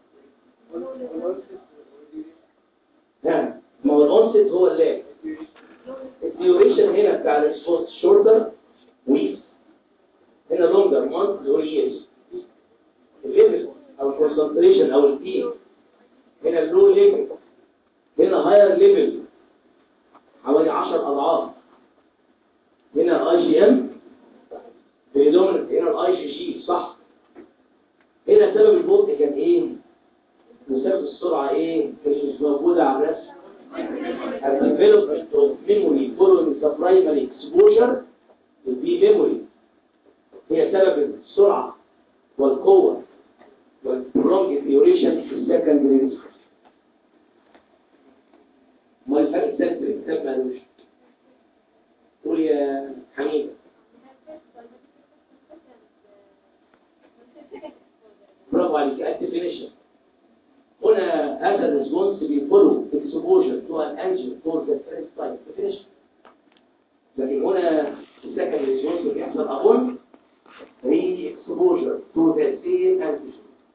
ها ما هو الاونست هو اللاج الديوريشن هنا بتاع الريسبونس شورتر ويكس هنا لونجر مانث اور ييرز الليفل او الكونسنتريشن او البيك هنا اللو ليفل هنا هاير ليفل حوالي 10 اضعاف هنا اي جي ام بريدوميننت هنا الاي جي جي صح هنا سبب البطء كان ايه وسبب السرعه ايه مش موجوده على الرسم الديفلوبمنت اوف ميموري فولوينج ذا برايمري اكسبوجر البي ميموري هي سبب السرعه والقوه والبرونج ديوريشن في السكندري ما الفرق السنتري الكتاب مالوش قول يا حميد برافو عليك الديفينيشن هنا هذا الريسبونس بيفولو اكسبوجر تو ان انجن فور ذا فيرست تايم ديفينيشن لكن هنا السكند ريسبونس بيحصل اظن ري اكسبوجر تو ذا سيم انجن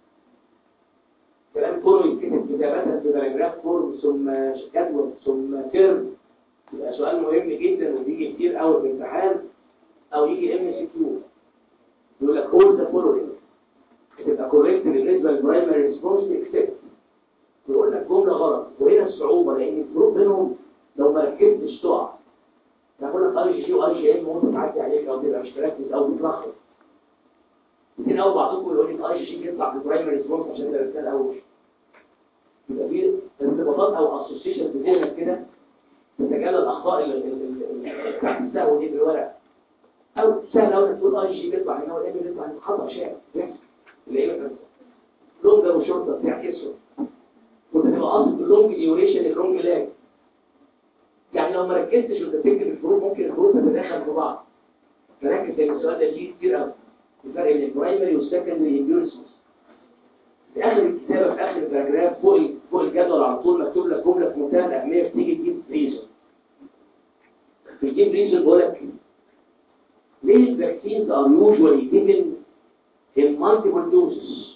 كلام كله يتكتب كتابة في باراجراف فورم ثم جدول ثم كيرف يبقى سؤال مهم جدا وبيجي كتير قوي في الامتحان او يجي ام سي كيو يقول لك هول ذا فولوينج تبقى كوريكت بالنسبه للبرايمري ريسبونس اكسبت يقول لك جمله غلط وهنا الصعوبه لان الفروق بينهم لو ما ركزتش تقع يقول لك اي جي واي جي ام وانت تعدي عليك او تبقى مش مركز او بتلخبط كتير قوي بعضكم يقول لي الاي جي بيطلع في البرايمري ريسبونس عشان درستها الاول يبقى في ارتباطات او اسوسيشن في ذهنك كده تتجنب الاخطاء اللي اللي بتاعت السهو دي في الورق او سهل قوي تقول اي جي بيطلع هنا والام بيطلع هنا خطا شائع بيحصل اللي لونجر وشورتر بيعكسهم وتبقى قصد اللونج ديوريشن اللونج لاج يعني لو ما ركزتش وانت بتكتب الفروق ممكن الفروق تتداخل في بعض فركز لان السؤال ده فيه كتير قوي الفرق بين البرايمري والسكندري انديورنسز في اخر الكتابه في اخر الباراجراف فوق فوق الجدول على طول مكتوب لك جمله في منتهى الاهميه بتيجي تجيب ريزون بتجيب ريزون بيقول لك ليه الفاكسينز ار يوجوالي given in multiple doses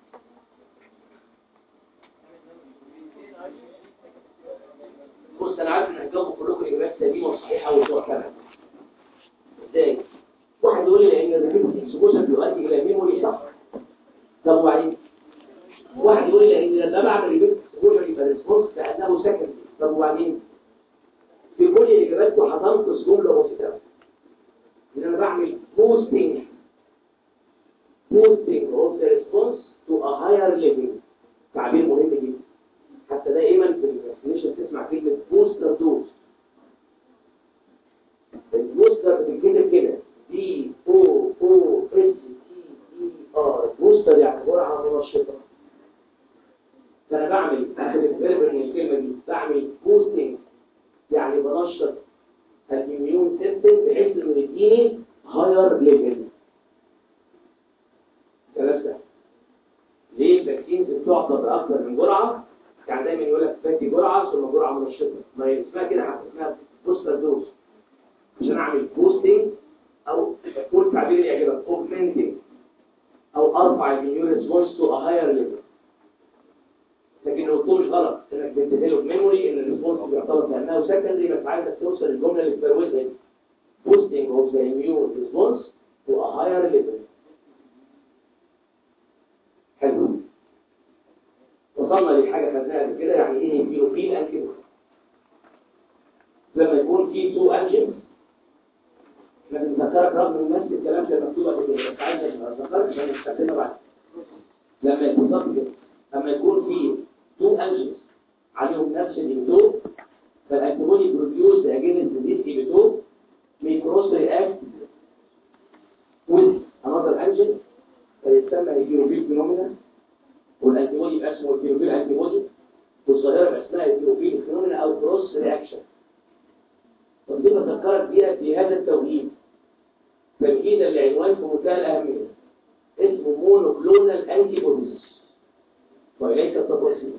بص انا عارف ان هتجاوبوا كلكم اجابات سليمه وصحيحه ومحترمه ازاي واحد يقول لي لان الريبيت اكسبوجر بيؤدي الى ميموري صح طب وبعدين واحد يقول لي لان لما بعمل ريبيت اكسبوجر يبقى الريسبونس كانه سكند طب وبعدين في كل الاجابات هتنقص جمله بسيطه ان انا بعمل بوستنج بوستنج ليفل تعبير مهم جدا حتى دائما في الفاكسينيشن تسمع كلمه بوستر دوز البوستر بتتكتب كده بي او او اس تي اي ار بوستر يعني جرعه منشطه فانا بعمل اخد الفيرب من الكلمه دي بعمل بوستنج يعني بنشط الاميون سيستم بحيث انه يديني هاير ليفل كلام ده ليه الفاكسين بتعطى باكثر من جرعه يعني دايما يقول لك فاتي جرعه ثم جرعه منشطه ما هي اسمها كده حتى اسمها بوستر دوز عشان اعمل بوستنج او اقول تعبير اللي يعجبك اوجمنتنج او ارفع الاميون ريسبونس تو ا هاير ليفل لكن الدكتور مش غلط انك بتديله ميموري ان الريسبونس بيعتبر كانه سكندري بس عايزك توصل الجمله اللي بتبروزها دي boosting of the immune response to a higher level حلو وصلنا لحاجه خدناها قبل كده يعني ايه هيموفيل انتي لما يكون في تو انجن احنا بنذكرك رغم من نفس الكلام اللي مكتوب قبل كده بس عايزك ما تذكرش عشان نستخدمها بعد لما يكون بالظبط كده لما يكون في تو انجن عليهم نفس الانتو فالانتيبودي بروديوس اجينست ذيس ايبيتو may cross react with another engine فيسمى الكيروبيل فينومينا والانتيبودي يبقى اسمه الكيروبيل انتيبودي والظاهره يبقى اسمها الكيروبيل فينومينا او كروس رياكشن ودي بفكرك بيها في هذا التوحيد تمهيدا لعنوان في منتهى الاهميه اسمه مونوكلونال انتيبوديز وليس التفاصيل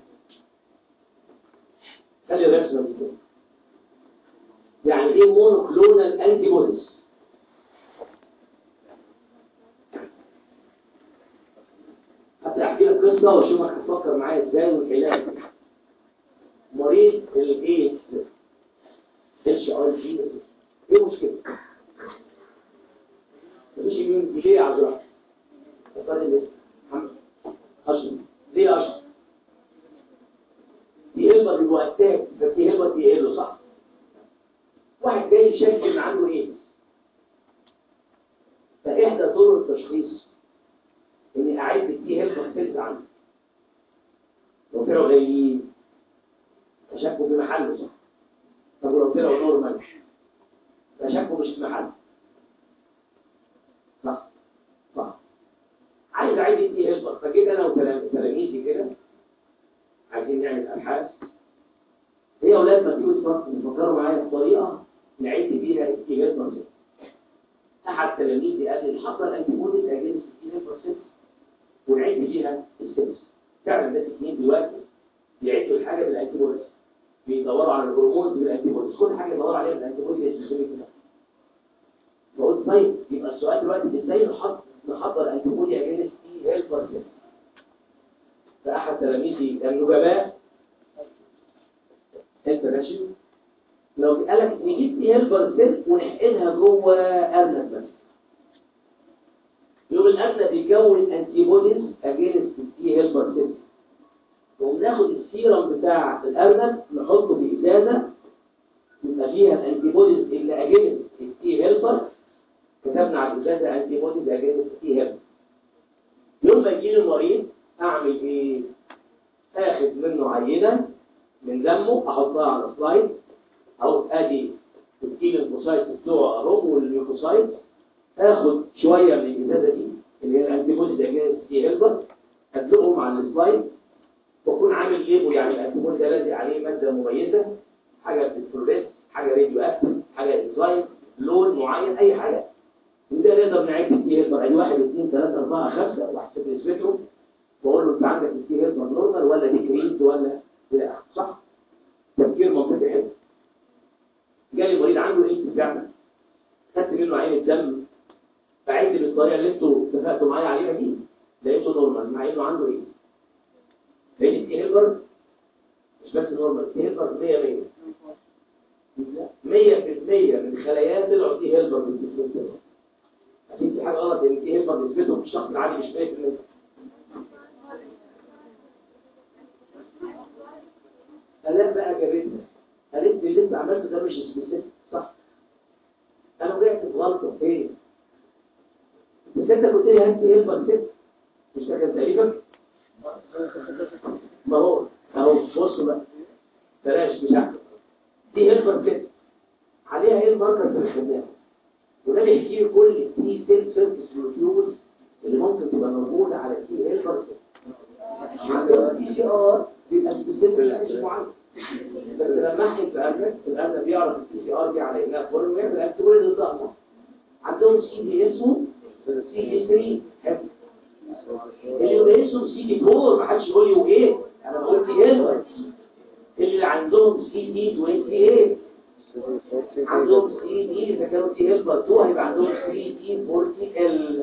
خلي الرسمه دي كده يعني ايه مونوكلونال انتيبوديز حتى احكي لك قصه واشوفك هتفكر معايا ازاي والعلاج مريض الايه اتش ار جي ايه المشكله مفيش مين ليه يا عبد الرحمن اتفضل ليه محمد اشرف ليه اشرف دي هلبة بالوقتات بس دي هلبة دي هلو صح واحد جاي شايف ان عنده ايه فاحدى طرق التشخيص اني اعد دي هلبة سيلز عنده لو طلعوا قليلين فشكوا في محله صح طب ولو طلعوا نورمال فشكوا مش في محله صح صح عايز اعد دي هلبة فجيت انا وتلاميذي كده عايزين نعمل ابحاث هي اولاد ما تيجوا تفكروا معايا بطريقه نعد بيها الكيميات مرضيه احد تلاميذي قال لي حصل انتيبوديز اجنس الكيميات مرضيه ونعد بيها السيلز فعلا ده اثنين دلوقتي بيعدوا الحاجه بالانتيبوديز بيدوروا على الهرمون بالانتيبوديز كل حاجه يدوروا عليها بالانتيبوديز يسميه كده بقول طيب يبقى السؤال دلوقتي ازاي نحط نحضر انتيبودي اجنس تي هيلبر سيلز فأحد تلاميذي النجباء انت ماشي لو قالك نجيب دي هيلبر سيل ونحقنها جوه ارنب بس يوم الارنب يكون انتي بوديز اجينست التي هيلبر سيل وبناخد السيرم بتاع الارنب نحطه في ازازه يبقى فيها الانتي بوديز اللي اجينست التي هيلبر كتبنا على الازازه انتي بوديز اجينست التي هيلبر يوم ما يجي المريض اعمل ايه اخد منه عينة من دمه احطها على سلايد او ادي الكيل الفوسايت بتوعه اهو والليوكوسايت اخد شوية من الازازة دي اللي هي الانتيبودي ده جاي دي هيلبر ادلقهم على السلايد واكون عامل ايه يعني الانتيبودي ده لازق عليه مادة مميزة حاجة بتفلوريت حاجة راديو اكتف حاجة انزايم لون معين اي حاجة وده نقدر نعد الدي هيلبر اي واحد اثنين ثلاثة اربعة خمسة واحسب نسبتهم بقول له انت عندك التي هيلبر نورمال ولا ديكريز ولا الى اخره صح تفكير منطقي حلو جالي مريض عنده ايه فعلا خدت منه عين الدم بعد بالطريقه اللي انتوا اتفقتوا معايا عليها دي لقيته نورمال مع انه عنده ايه لقيت التي هيلبر مش بس نورمال التي هيلبر 100 100 100% من خلاياه طلعوا تي هيلبر في الجسم اكيد في حاجه غلط ان التي هيلبر نسبته في الشخص العادي مش 100% قالت بقى جابتنا قالت لي اللي انت عملته ده مش سبيسيفيك صح انا وقعت في غلطه فين بس انت قلت لي هات لي هيلبر ست مش ده كان تقريبا ما هو اهو بصوا بقى بلاش مش احسن دي هيلبر كده عليها ايه الماركر في الخدمات وده بيحكي لي كل التي سيل سيرفيس مولكيولز اللي ممكن تبقى موجوده على التي هيلبر كده عند التي سي ار بيبقى سبيسيفيك مش معين بس لما احكي في الارنب الارنب بيعرف التي سي ار دي على انها فورم ويعمل انتيبودي ضدها عندهم سي دي اسمه سي دي 3 حلو اللي اسمه سي دي 4 ما حدش يقول لي وايه انا قلت هيلبر اللي عندهم سي دي 28 عندهم سي دي اذا كانوا سي هيلبر 2 هيبقى عندهم سي دي 40 ال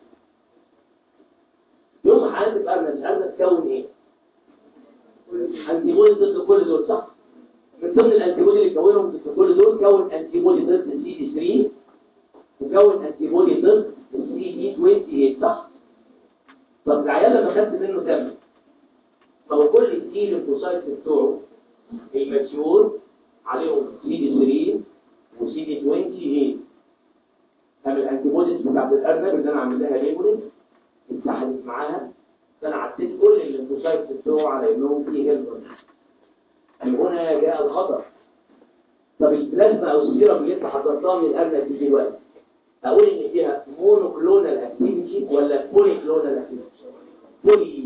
يوم حالة الارنب الارنب تكون ايه؟ انتيبودي ضد كل دول صح؟ من ضمن الانتيبودي اللي كونهم ضد كل دول كون انتيبودي ضد السي دي 3 وكون انتيبودي ضد السي دي 28 صح؟ طب العيال لما خدت منه دم هو كل التي ليمفوسايت بتوعه الماتيور عليهم سي دي 3 وسي دي 28 طب الانتيبوديز بتاعت الارنب اللي انا عامل لها ليبولينج اتحدت معاها فانا عديت كل الليمفوسايت بتوعه على انهم في هيلبر من هنا جاء الخطر طب البلازما او السيرم اللي انت حضرتها من الارنب دي دلوقتي اقول ان فيها مونوكلونال اكتيفيتي ولا بوليكلونال اكتيفيتي بولي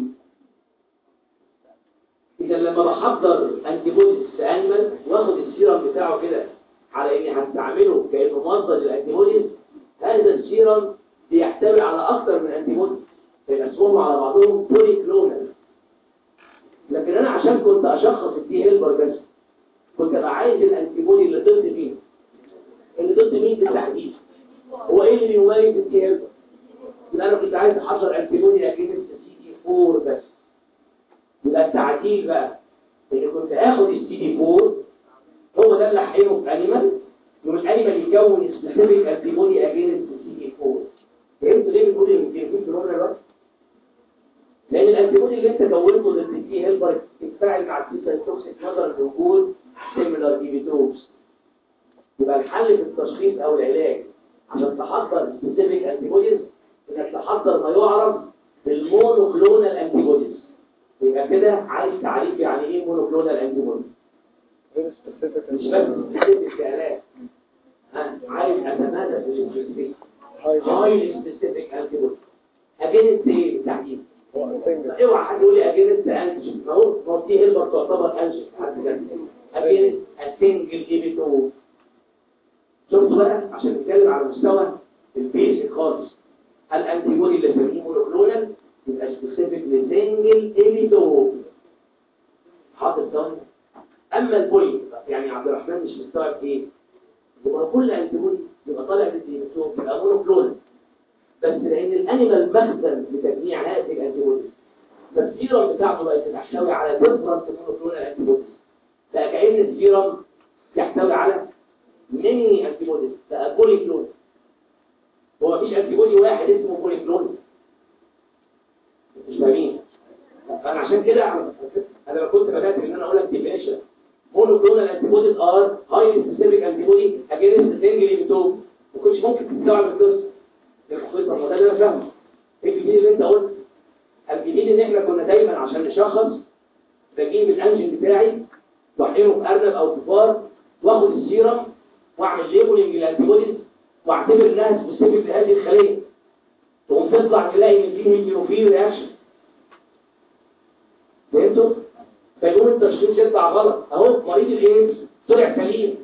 اذا لما بحضر انتي بوديز انيمال واخد السيرم بتاعه كده على اني هستعمله كانه مصدر للانتي بوديز هذا السيرم بيحتوي على اكثر من انتي بوديز يبقى اسمهم على بعضهم بوليكلونال لكن انا عشان كنت اشخص الدي هيلبر بس كنت ابقى عايز الانتي بودي اللي ضد مين اللي ضد مين بالتحديد هو ايه اللي بيميز الدي هيلبر يبقى انا كنت عايز احضر انتي بودي اجيب السي دي 4 بس يبقى التعديل بقى اللي كنت اخد السي دي 4 هو ده اللي هحقنه في انيمال يوم الانيمال يكون سبيسيفيك انتي بودي اجينست السي دي 4 فهمت ليه بنقول ان في في دلوقتي لان الانتي بودي اللي انت كونته ضد التي هيلبر يتفاعل مع التي سايتوكسيك نظرا لوجود سيميلار ديبيتروبس يبقى الحل في التشخيص او العلاج عشان تحضر سبيسيفيك انتي بوديز انك تحضر ما يعرف بالمونوكلونال انتي بوديز يبقى كده عايز تعريف يعني ايه مونوكلونال انتي بوديز مش بس سبيسيفيك علاج ها عايز اتمادى في السبيسيفيك هاي سبيسيفيك انتي بوديز اجنست ايه بالتحديد اوعى حد يقول لي اجنست انتي ما هو ما هو دي هيلبر تعتبر انتي حد كده اجنست السنجل ايبيتو شفتوا بقى عشان نتكلم على مستوى البيسك خالص الانتي بودي اللي بنسميه مونوكلونال يبقى سبيسيفيك لسنجل ايبيتو حاطط ثاني اما البولي يعني عبد الرحمن مش مستوعب ايه يبقى كل انتي بودي يبقى طالع بالايبيتو يبقى مونوكلونال بس لان الانيمال مخزن لتجميع هذه الانتي بودي فالسيرم بتاعته بقت تحتوي على ديفرنت مونوكلونال انتي بودي بقى كأن السيرم يحتوي على ميني انتي بودي بقى بولي كلون هو مفيش انتي بودي واحد اسمه بولي كلون مش فاهمين فانا عشان كده انا لما كنت بدات ان انا اقول لك ديفينيشن مونوكلونال انتي بوديز ار هاي سبيسيفيك انتي بودي اجينست سنجل ايبيتوب ما كنتش ممكن تستوعب القصه القصه ما ده اللي انا فاهمه ايه الجديد اللي انت قلت الجديد ان احنا كنا دايما عشان نشخص بجيب الانجن بتاعي واحقنه في ارنب او في فار واخد السيرم واعمل ليبلنج للانتيبوديز واعتبر انها سبيسيفيك لهذه الخليه تقوم تطلع تلاقي ان في ميكروفيل رياكشن فهمتوا؟ فيقول التشخيص يطلع غلط اهو مريض الايدز طلع سليم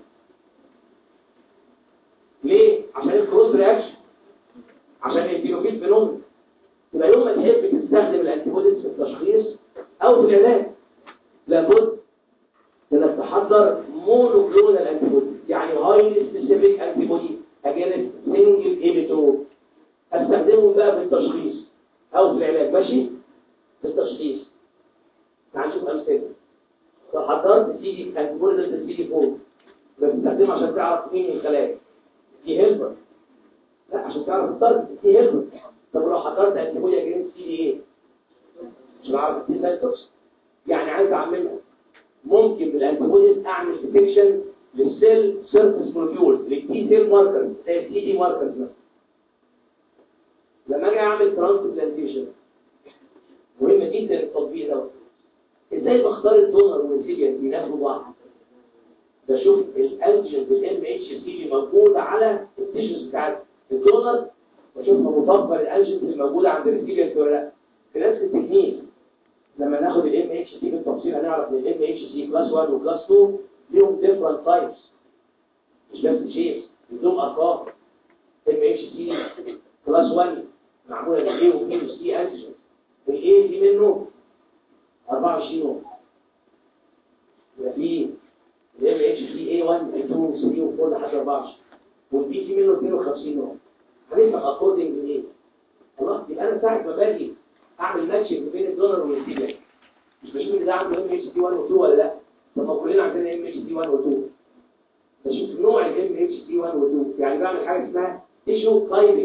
ليه؟ عشان الكروس رياكشن عشان البيوفيل فينومين يبقى يوم ما تحب تستخدم الانتيبوديز في التشخيص او في العلاج لابد انك تحضر مونوكلونال انتيبودي يعني هاي سبيسيفيك انتيبودي اجينست سنجل ايبيتوب استخدمهم بقى في التشخيص او في العلاج ماشي في التشخيص تعال نشوف امثله لو حضرت سي دي انتيبودي ضد السي دي 4 بتستخدمه عشان تعرف مين الخلايا دي هيلبر لا عشان تعرف التارجت دي هيلبر طب لو حضرت انتيبودي اجينست سي دي ايه مش هعرف السي سايتوكس يعني عايز اعملها ممكن بالانتيبوديز اعمل ديتكشن للسيل سيرفيس مولكيول للتي سيل ماركر زي التي دي ماركر مثلا لما اجي اعمل ترانسبلانتيشن مهم جدا التطبيق ده ازاي بختار الدونر والريسيبيانت بيناسبوا بعض بشوف الانجن بالام اتش سي موجوده على التيشوز بتاعت الدونر واشوفها مطابقه للانجن اللي موجوده عند الريسيبيانت ولا لا في نفس التكنيك لما ناخد الام اتش سي بالتفصيل هنعرف ان الام اتش سي كلاس 1 وكلاس 2 ليهم ديفرنت تايبس مش نفس الشيء لهم ارقام ام اتش سي كلاس 1 معموله من ايه وبي وسي انجن الاي دي منه 24 يوم يبقى في الام اتش سي اي 1 اي 2 و 3 و 4 لحد 24 والبي سي منه 52 يوم هنفهم اكوردنج لايه خلاص يبقى انا ساعه ما باجي اعمل ماتشنج بين الدولار والريسيفر مش بشوف ان ده عنده ام اتش سي 1 و 2 ولا لا طب ما كلنا عندنا ام اتش سي 1 و 2 بشوف نوع الام اتش سي 1 و 2 يعني بعمل حاجه اسمها تيشو تايمنج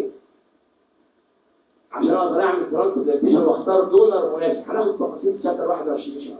عشان اقدر اعمل ترانسبلانتيشن واختار دونر مناسب هناخد تفاصيل في شابتر 21 ان شاء الله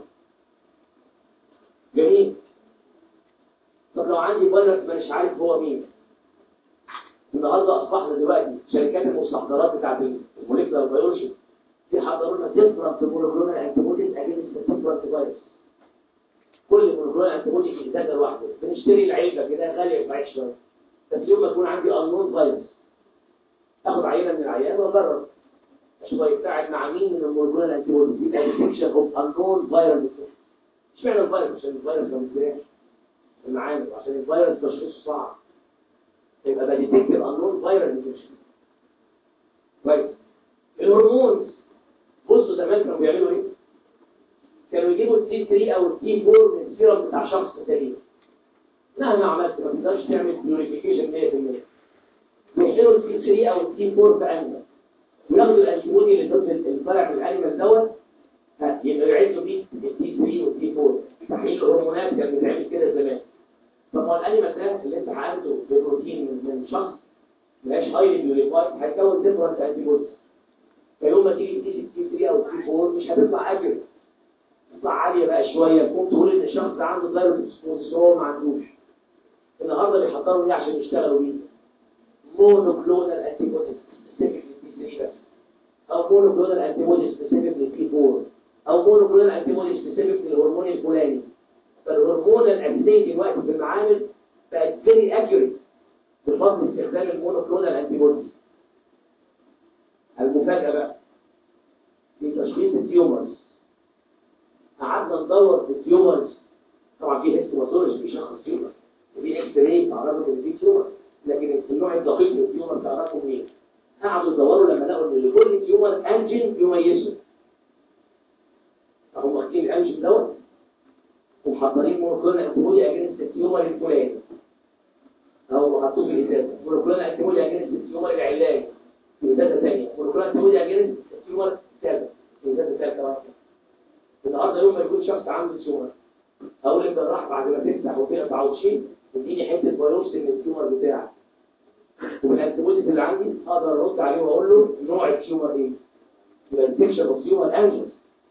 جميل طب لو عندي فيروس مش عارف هو مين النهارده اصبحنا دلوقتي شركات المستحضرات بتاعت الموليكولار بيولوجي بيحضروا لنا ديفرنت مولكيولار انتيبوديز اجينست ديفرنت فيروس كل مولكيولار انتيبودي في انتاج لوحده بنشتري العلبه كده غاليه بعيد شويه بس يوم ما يكون عندي انون فيروس اخد عينه من العيان واجرب اشوف هيبتعد مع مين من المولكيولار انتيبوديز يبقى ديتكشن اوف انون فيروس اشمعنى الفيروس عشان الفيروس ما بيتباعش المعامل عشان الفيروس تشخيصه صعب يبقى بديتكت الانون فيروس ديتكشن كويس الهرمون بصوا زمان كانوا بيعملوا ايه كانوا يجيبوا التي 3 او التي 4 من السيرم بتاع شخص تاني مهما عملت ما تقدرش تعمل بيوريفيكيشن 100% ويحطوا التي 3 او التي 4 في انيمال وياخدوا الانتيبودي اللي ضد اللي طالع من الانيمال دوت ها يبقى يعدوا بيه التي 3 والتي 4 تحليل الهرمونات كان بيتعمل كده زمان طب ما الانيمال ده اللي انت حقنته ببروتين من شخص ملهاش هايلي بيوريفايد هيكون ديفرنت انتيبودي فيوم ما تيجي تيجي تي 3 او تي 4 مش هتطلع اجر تطلع عاليه بقى شويه تقوم تقول ان الشخص ده عنده فيروس اكسبوزيشن هو ما عندوش النهارده بيحضروا ايه عشان يشتغلوا بيه مونوكلونال انتيبودي سبيسيفيك للتي 3 بس او مونوكلونال انتيبودي سبيسيفيك للتي 4 او مونوكلونال انتيبودي سبيسيفيك للهرمون الفلاني فالهرمون الاساسي دلوقتي في المعامل بقت فيري اكيوريت بفضل استخدام المونوكلونال انتيبودي المفاجأة بقى في تشخيص التيومرز قعدنا ندور في التيومرز طبعا في هيستوماتولوجي بيشخص تيومر وفي اكس راي تعرفوا ان في تيومر لكن النوع الدقيق من التيومر تعرفوا منين قعدوا يدوروا لما لقوا ان لكل تيومر انجن يميزه فهم واخدين الانجن دوت ومحضرين مونوكلونال انتيبودي اجينست التيومر الفلاني او حطوه في الازازه مونوكلونال انتيبودي اجينست التيومر العلاجي في ذات ثانية والكلام تقول أجنس التيومر ثابت في ذات ثالثة واحدة النهارده يوم ما يكون شخص عنده تيومر أقول لك راح بعد ما تفتح وتقطع وتشيل اديني حتة فيروس من التيومر بتاعك والانتيبوديز اللي عندي أقدر أرد عليه وأقول له نوع التيومر إيه يبقى الانفكشن أوف تيومر أنجل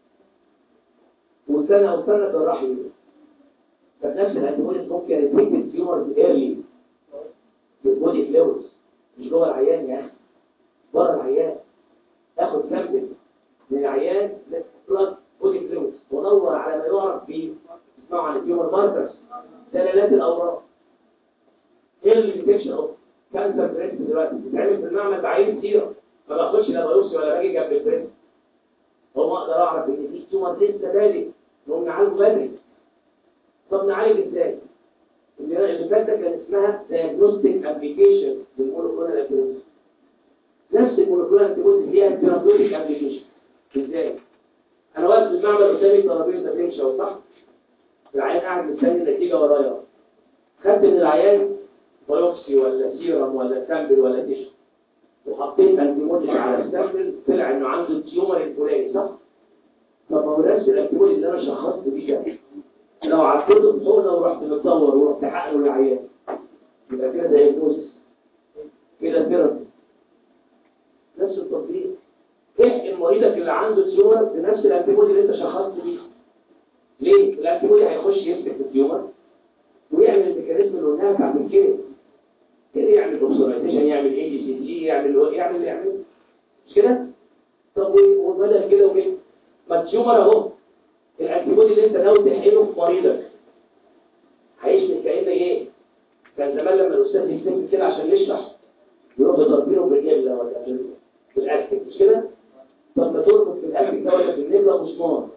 وسنة أو سنة جراح ليه فنفس الانتيبوديز ممكن يتيك التيومر ايرلي بالبودي فلويدز مش جوه العيان يعني بره العيان اخد سامبل من العيان بلس بودي فلويد وادور على ما يعرف ب اسمعوا عن التيومر ماركرز دلالات الاوراق ايه الانفكشن اوف كانسر بريست دلوقتي بتتعمل في المعمل بعين سيرم ما باخدش لا بايوبسي ولا باجي جنب البريست هو اقدر اعرف ان في تيومر لسه بادئ نقوم نعالجه بدري طب نعالج ازاي؟ اللي فات ده كان اسمها diagnostic application للمونوكلونال انتيبودي نفس المولكيولار انتيبودي هي الثيرابيوتيك ابلكيشن ازاي انا واقف في المعمل قدامي ترابيزه بتمشي صح العيان قاعد مستني النتيجه ورايا خدت من العيان بايوبسي ولا سيرم ولا سامبل ولا تيشو وحطيت انتيبودي على السامبل طلع انه عنده التيومر الفلاني صح طب ما هو نفس الانتيبودي اللي انا شخصت بيه ده لو عطيته بحقنه ورحت متصور ورحت حقنه للعيان يبقى كده دايجنوستس كده ثيرابي نفس التطبيق احقن مريضك اللي عنده تيومر بنفس الانتيبودي اللي انت شخصت بيه ليه؟ الانتيبودي هيخش يمسك في التيومر ويعمل الميكانيزم اللي قلناها بتاعت كده كده يعمل اوبسونايزيشن يعمل اي دي سي جي يعمل يعمل يعمل مش كده؟ طب وبدل كده وكده ما التيومر اهو الانتيبودي اللي انت ناوي تحقنه في مريضك هيشبه كأن ايه كان زمان لما الاستاذ يكتب كده عشان يشرح يروح يضربينه بالجبله ولا بالاكل مش كده طب ما تربط في الاكل ده ولا في النبله مسمار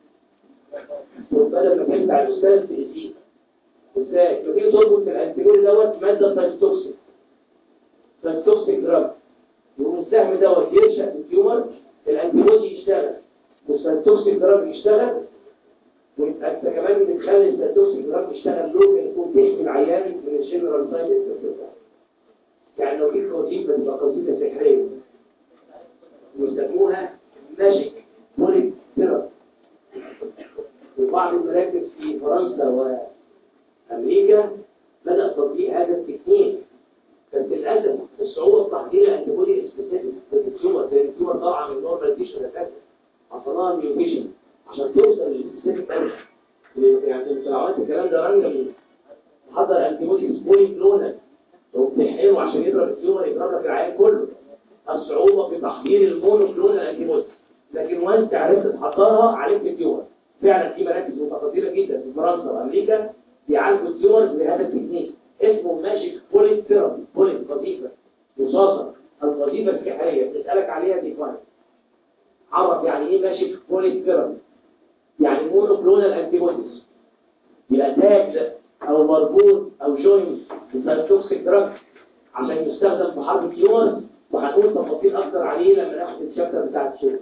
بدل ما كان بتاع الاستاذ تاذيه ازاي لو تيجي تربط في الانتيبودي دوت ماده سايتوكسيك سايتوكسيك دراج يقوم السهم دوت ينشا في التيومر الانتيبودي يشتغل والسايتوكسيك دراج يشتغل ويبقى انت كمان بتخلي السايتوكسيك دراج يشتغل لوكال يكون تحمي العيان من الجنرال سايد يعني لو جيت وظيفه تبقى وظيفه سحريه ويسموها ماجيك بوليت ثيرابي وبعض المراكز في فرنسا وامريكا بدا تطبيق هذا التكنيك بس للاسف الصعوبه في تحضير الانتيبودي سبيسيفيك للتيومر زي التيومر طالعه من نورمال تيشو دكاتره حصلها ميوتيشن عشان توصل للسبيسيفيك انتي يعني انت لو عملت الكلام ده راندوم حضر انتيبودي بولي كلونال لو بتحقنه عشان يضرب التيومر يضرب لك العيان كله الصعوبه في تحضير المونوكلونال انتيبودي لكن وانت عرفت تحضرها عرفت التيومر فعلا في مراكز متقدمه جدا في فرنسا وامريكا بيعالجوا التيومر بهذا التكنيك اسمه ماجيك بوليت ثيرابي بوليت وظيفه رصاصه الوظيفه السحريه بتسالك عليها ديفاين عرف يعني ايه ماجيك بوليت ثيرابي يعني مونوكلونال انتيبوديز يبقى تاج او مربوط او جوينت بالسايتوكسيك دراج عشان يستخدم في حرب التيومر وهنقول تفاصيل اكتر عليه لما ناخد الشابتر بتاع الشغل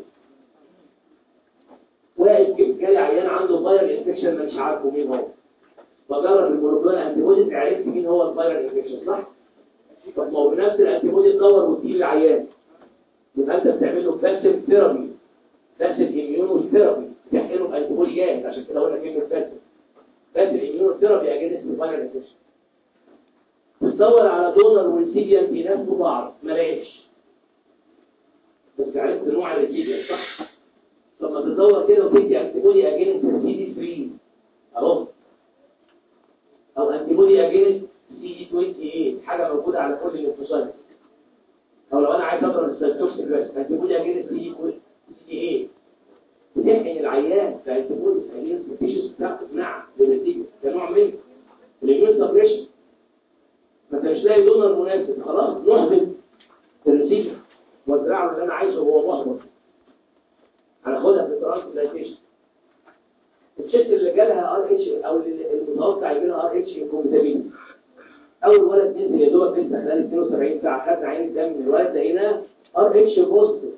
واقف جالي عيان عنده فايرال انفكشن مش عارفه مين هو فجرب المونوكلونال انتيبوديز عرفت مين هو الفايرال انفكشن صح؟ طب ما هو بنفس الانتيبودي تدور وتجيب العيان يبقى انت بتعمل له باسيف ثيرابي باسيف اميونو ثيرابي تحقنه بانتيبودي جاهز عشان كده قلنا كلمه باسيف باسيف اميونو ثيرابي اجنست الفايرال انفكشن تدور على دونر والسيديان بيناسبوا بعض ما لقيتش بس عرفت نوع الريسيديان صح؟ لما تدور كده وتدي انتيبودي اجنست السي دي 3 اهو او انتيبودي اجينست سي دي 28 حاجه موجوده على كل الانفصال او لو انا عايز اضرب السيتوكسيك بس انتيبودي اجينست سي دي 28 بتحقن العيان بانتيبودي اجينست التيشوز بتاعته نعم للنتيجه ده نوع من الاميون سبريشن ما انت مش لاقي دونر مناسب خلاص نهبط النتيجه وازرعه اللي انا عايزه وهو محبط هناخدها في ترانسبلانتيشن الست اللي جالها ار اتش او المتوقع يجي لها ار اتش انكومباتيبيلتي اول ولد نزل يا دوبك لسه خلال 72 ساعه خدنا عين الدم من الولد لقيناه ار اتش بوزيتيف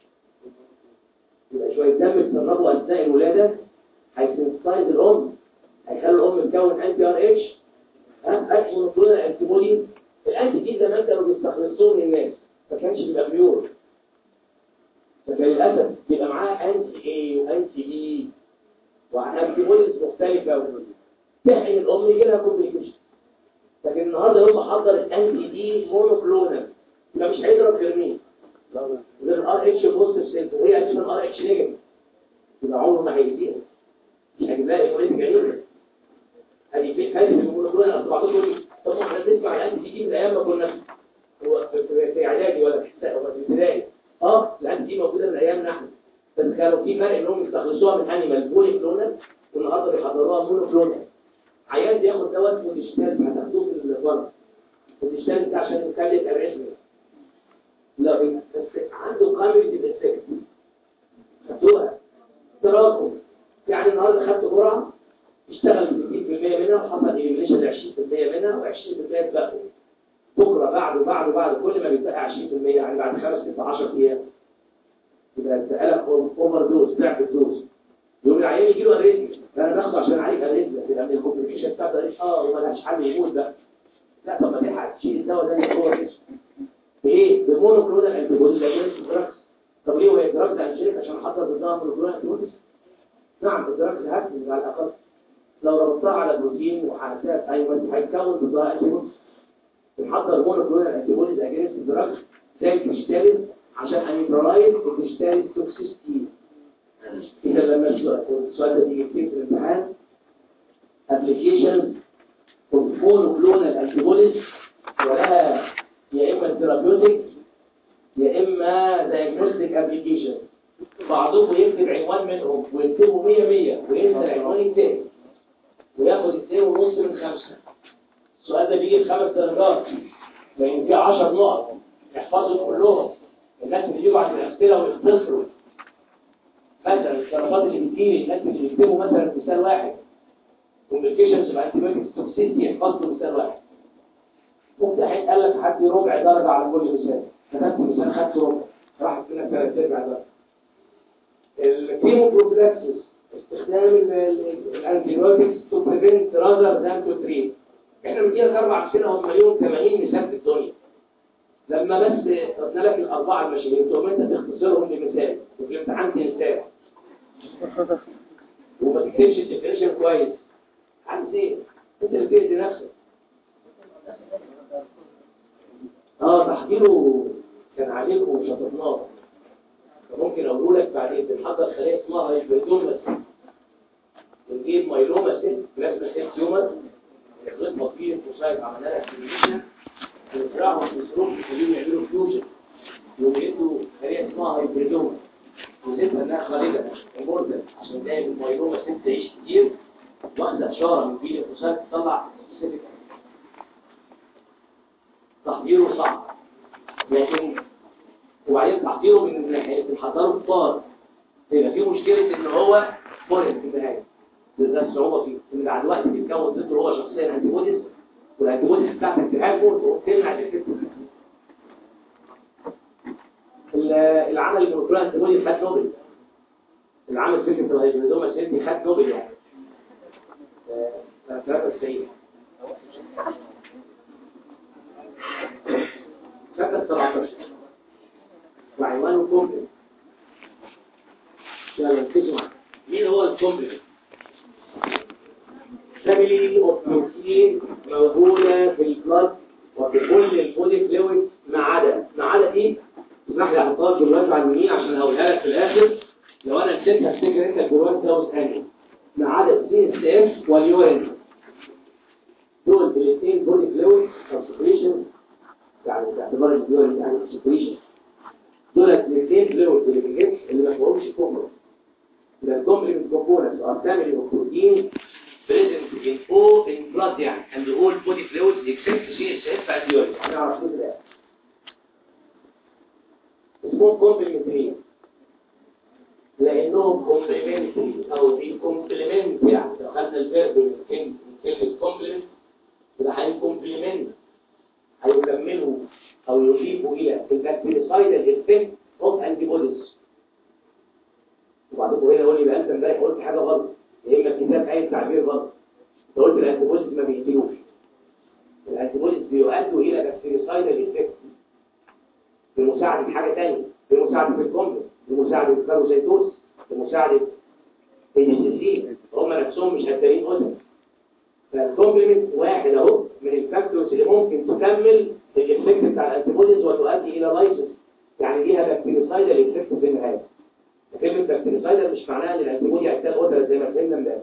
يبقى شويه دم اتسربوا اثناء الولاده هيسنسايز الام هيخلي الام تكون انتي ار اتش ها اكشن مونوكلونال انتي بودي الانتي دي زمان كانوا بيستخلصوه من الناس ما كانش بيبقى بيور فكان للاسف بيبقى معاه انتي اي وانتي بي وانتيبوديز مختلفة تحقن الأم يجي لها كومبليكيشن لكن النهارده يوم حضر الانتي دي مونوكلونال يبقى مش هيضرب غير مين؟ غير الار اتش بوزيتيف سيلز وهي اسمها الار اتش نيجاتيف يبقى عمره ما هيديها مش هجيب لها ايكوليتيك عيون ادي في هذه المونوكلونال 14 طب احنا بنسمع الانتي دي من ايام ما كنا هو في اعدادي ولا في ابتدائي اه الانتي دي موجوده من ايامنا احنا بس كانوا في فرق انهم يستخلصوها من انيمال بولي كلونال والنهارده بيحضروها مونو كلونال عيان بياخد دواء اسمه ديشتال هتاخدوه في الورق الديشتال ده عشان يخلي الاريزم لا بس عنده قابل بالسكت خدوها تراكم يعني النهارده خدت جرعه اشتغل 60% منها وحصل ايميليشن 20% منها و20% اتبقوا بكره بعده بعده بعده كل ما بيتبقى 20% يعني بعد 5 ل 10 ايام يبقى السألة اوفر دوز ضعف الدوز يوم العيان يجي له اريزم انا باخده عشان اعالج اريزم لان الكومبليكيشن بتاعته اريزم اه ومالهاش حل يموت بقى لا طب ما تلحق تشيل الدواء ده من جوه الجسم بايه؟ بمونوكلونال انتيبوديز اجينست دراكس طب ليه وهي دراكس هنشيلك عشان احضر ضدها مونوكلونال انتيبوديز؟ نعم الدراكس هتنزل على الاقل لو ربطتها على بروتين وحساسات ايوه هيتكون ضدها انتيبوديز بنحضر مونوكلونال انتيبوديز اجينست دراكس زي الكريستالين عشان هنيترالايز وتشتري توكسيستي إذا لما السؤال ده يجي في الامتحان application of monoclonal antibodies ولها يا إما ثيرابيوتيك يا إما diagnostic application بعضهم يكتب عنوان منهم ويكتبوا 100 100 وينسى العنوان التاني وياخد 2 ونص من خمسة السؤال ده بيجي بخمس درجات لان في 10 نقط يحفظوا كلهم الناس اللي بيجوا عند الامثله ويختصروا مثلا الدرجات اللي بتجيلي الناس اللي بيكتبوا مثلا مثال واحد كوميونيكيشنز مع انتيبيوتكس توكسيتي يحفظوا مثال واحد ممتحن قال لك حد ربع درجه على كل مثال كتبت مثال خدت ربع راحت منك ثلاث ارباع درجه الكيمو بروفلاكسس استخدام الانتيبيوتكس تو بريفنت راذر ذان تو تريت احنا بنديلك اربع امثله هم ليهم 80 مثال في الدنيا لما بس قلنا لك الاربعه المشاهير تقوم انت تختصرهم لمثال وفي الامتحان تنساه وما تكتبش الديفينيشن كويس عايز ايه؟ انت اللي بتأذي نفسك اه تحضيره كان عليكم وشطبناه فممكن اقول لك بعدين بنحضر خليه اسمها هايبردوماس بنجيب مايلوما ست بلازما ست تيومر يخلط مطفيه فوسايت عملنا لها اكتيفيشن ونزرعهم في سلوك يخليهم يعملوا فيوجن ويدوا خليه اسمها هايبردوماس وزيتها انها خالده ومرده عشان دايما المايلوما ست تعيش كتير واخده اشاره من فيه الفوسايت تطلع سبيسيفيك تحضيره صعب لكن وبعدين تحضيره من ناحيه الحضاره كتار يبقى في مشكله ان هو فورين في النهايه ده الصعوبه فيه ان بعد وقت بيتكون ضده هو شخصيا انتي بوديز والانتي بوديز بتاعتك تهاجمه وتمنع الافكت العمل اللي بيقولوا انتي بوديز خد نوبل العمل فكره الهيدروزوما سيرتي خد نوبل يعني سنه 93 سنه 17 وعنوانه كومبلكس يلا نتكلم مين هو الكومبلكس فاميلي اوف بروتين موجوده في البلاد وفي كل البودي فلويد ما عدا ما عدا ايه اسمح لي احطها دلوقتي على اليمين عشان هقولها لك في الاخر لو انا نسيت هفتكر انت الجروان ده واسالني ما عدا السي اس اف واليورين دول الاثنين بودي فلويد كونسنتريشن يعني باعتبار اليورين يعني كونسنتريشن دول الاثنين فلويد اللي في الجسم اللي ما فيهمش كومبلكس The complement components are family of protein present in all in blood يعني and all body fluids except CSF and urine. هنعرف كده ده. اسمهم complementary لأنهم complementary أو في complement يعني لو خدنا الفيرب من كلمة كلمة complement يبقى هيكمبلمنت هيكملوا أو يضيفوا إلى البكتيريسايدال effect of antibodies وبعدين هنا يقول لي بقى انت امبارح قلت حاجه غلط يا اما الكتاب اي تعبير غلط انت قلت الانتيبوديز ما بيقتلوش الانتيبوديز بيؤدوا الى بكتيريسايدال افكت بمساعده حاجه ثانيه بمساعده الكومبلكس بمساعده الفاجوسيتوس بمساعده الجي سي هم نفسهم مش هتلاقين قدام فالكومبلمنت واحد اهو من الفاكتورز اللي ممكن تكمل الافكت بتاع الانتيبوديز وتؤدي الى لايسنس يعني ليها بكتيريسايدال افكت في النهايه كلمة بكتيريسايدر مش معناها ان الانتيبودي هيحتاج قدرة زي ما فهمنا امبارح.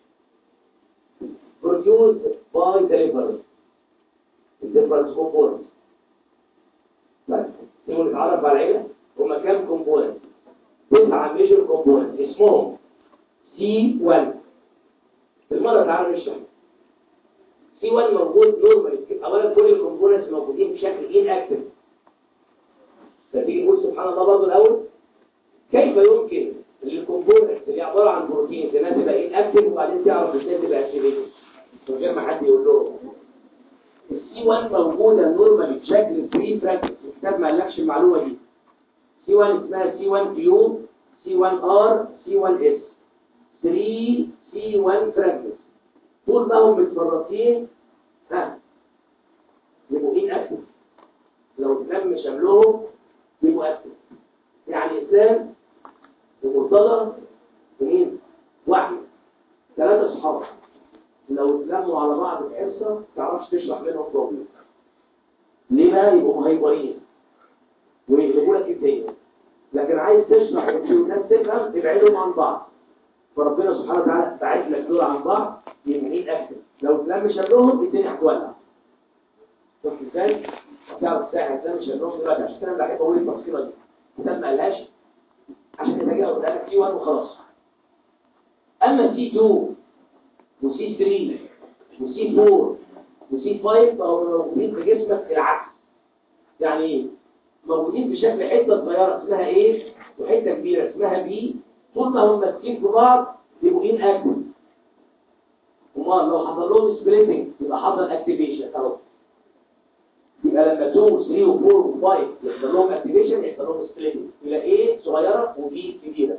produced by the liver الديفرنس كومبوننت طيب نيجي نتعرف على العيلة هما كام كومبوننت؟ تسعة ميجر كومبوننت اسمهم سي 1 المرة تعالوا نشرح سي 1 موجود نورمالي اولا كل الكومبوننتس موجودين بشكل ان اكتف فتيجي نقول سبحان الله برضه الاول كيف يمكن للكومبوننت اللي عباره عن بروتين انها تبقى انكتف وبعدين تعرف ازاي تبقى اكتيفيتد من غير ما حد يقول لهم السي 1 موجوده نورمالي بشكل فري براكتس الكتاب ما قالكش المعلومه دي سي 1 اسمها سي 1 كيو سي 1 ار سي 1 اس 3 سي 1 فراجمنت طول ما هم متفرطين ها يبقوا انكتف لو تم شملهم يبقوا اكتف يعني اسلام ومرتضى اثنين واحد ثلاثة صحاب لو اتلموا على بعض في حصة ما تعرفش تشرح منهم بروبلم ليه بقى يبقوا مهيبرين ويقلبوا لك الدنيا لكن عايز تشرح والناس تفهم ابعدهم عن بعض فربنا سبحانه وتعالى بعد لك دول عن بعض يمين اكتف لو اتلم شملهم الدنيا هتولع شفت ازاي؟ هتعرف ازاي هتلم شملهم دلوقتي عشان كده بحب اقول التفصيله دي الكتاب ما قالهاش عشان يتجاوز لك سي 1 وخلاص اما سي 2 وسي 3 وسي 4 وسي 5 فهم موجودين في جسمك العكس يعني ايه موجودين في شكل حته صغيره اسمها ايه وحته كبيره اسمها بي طول ما هم ماسكين في بعض يبقوا ان اكتف امال لو حصل لهم سبليتنج يبقى حصل اكتيفيشن اهو يبقى لما 2 3 و4 و5 يحصل لهم اكتيفيشن يحصل لهم سبليتنج يبقى ايه صغيره وبي كبيره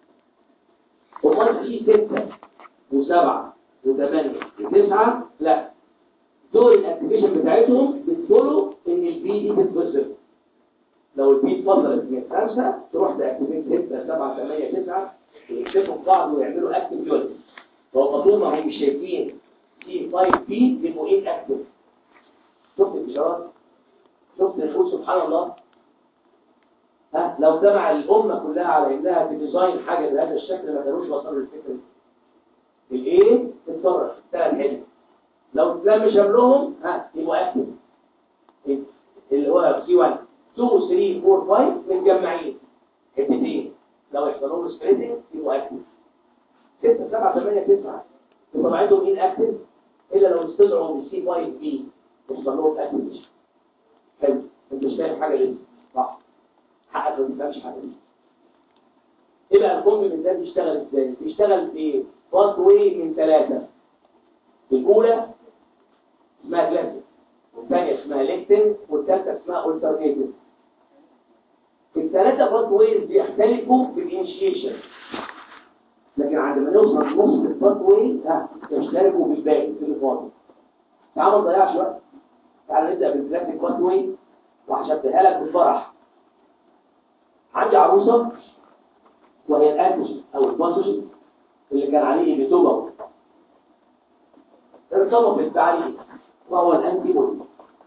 امال في 6 و7 و8 و9 لا دول الاكتيفيشن بتاعتهم بتقولوا ان البي دي بتتوصل لو البي اتفضلت من 5 تروح تاكتيفيت 6 7 8 9 ويكتبوا في بعض ويعملوا اكتيف يونت فهو طول ما هم مش شايفين سي 5 بي يبقوا ايه اكتيف شفت الاشارات شفت نقول سبحان الله ها لو جمع الامه كلها على انها تديزاين حاجه بهذا الشكل ما كانوش وصلوا للفكره دي الايه تتصرف ثلاث حلو لو اتلم شملهم ها يبقوا اكتف اللي هو سي 1 2 3 4 5 متجمعين حتتين لو يحصل لهم سبريتنج يبقوا اكتف 6 7 8 9 بطبيعتهم مين اكتف الا لو استدعوا من سي 5 بي يحصل لهم اكتف حلو انت مش فاهم حاجه لسه صح حقك ما تفهمش حاجه لسه ايه بقى الكومبلمنت ده بيشتغل ازاي بيشتغل في باث واي من ثلاثه الاولى اسمها كلاسيك والثانيه اسمها ليكتن والثالثه اسمها اولترنيتيف الثلاثه باث ويز بيختلفوا في الانيشيشن لكن عندما نوصل لنص الباث واي ها يشتركوا بالباقي في الفاضي تعال ما نضيعش وقت تعال نبدا بالكلاسيك باث واي وهشبهها لك بالفرح عندي عروسه وهي الانتوجين او الباثوجين اللي كان عليه بيتوبه ارتبط بالتعليم وهو الانتي بودي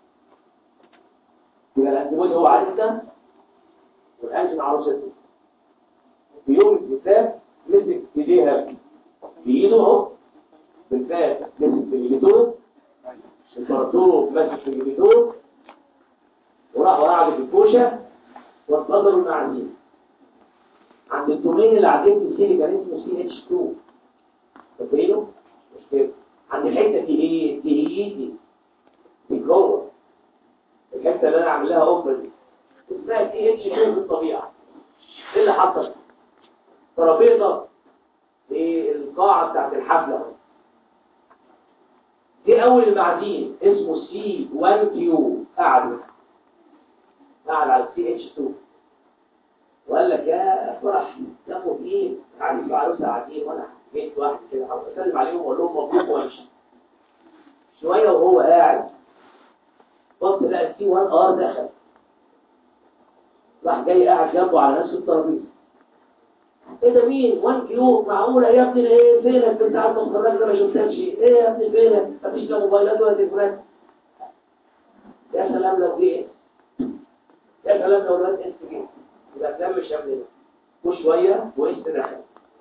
يبقى الانتي بودي هو عريسة والانجن عروسته في يوم الكتاب مسك ايديها بايده اهو بالفات مسك في الجليتور الفرطوب مسك في الجليتور وراحوا قعدوا في الكوشه واتفضلوا المعازيم عند الدومين اللي عديت السيلي كان اسمه سي اتش 2 فاكرينه؟ مش كده عند الحته دي ايه دي ايدي دي جوه الحته اللي انا عامل لها اوفر دي اسمها سي اتش 2 في الطبيعه ايه اللي حصل ترابيزه في القاعه بتاعت الحفله دي اول المعدين اسمه سي 1 كيو قعد قعد على سي اتش 2 وقال لك يا فرح تاخد ايه عارف عروسه قاعدين وانا جيت واحد كده عاوز اسلم عليهم واقول لهم مبروك وامشي شويه وهو قاعد بص لقى السي 1 ار دخل راح جاي قاعد جنبه على نفس الترابيزه ايه ده مين 1 كيو معقوله يا ابني ايه فينك انت عارف الخراج ده ما شفتكش ايه يا ابني فينك مفيش لا موبايلات ولا تليفونات يا سلام لو جه يا سلام لو الواد انت جه يبقى كلام مش قبل ده وشويه وانت دخل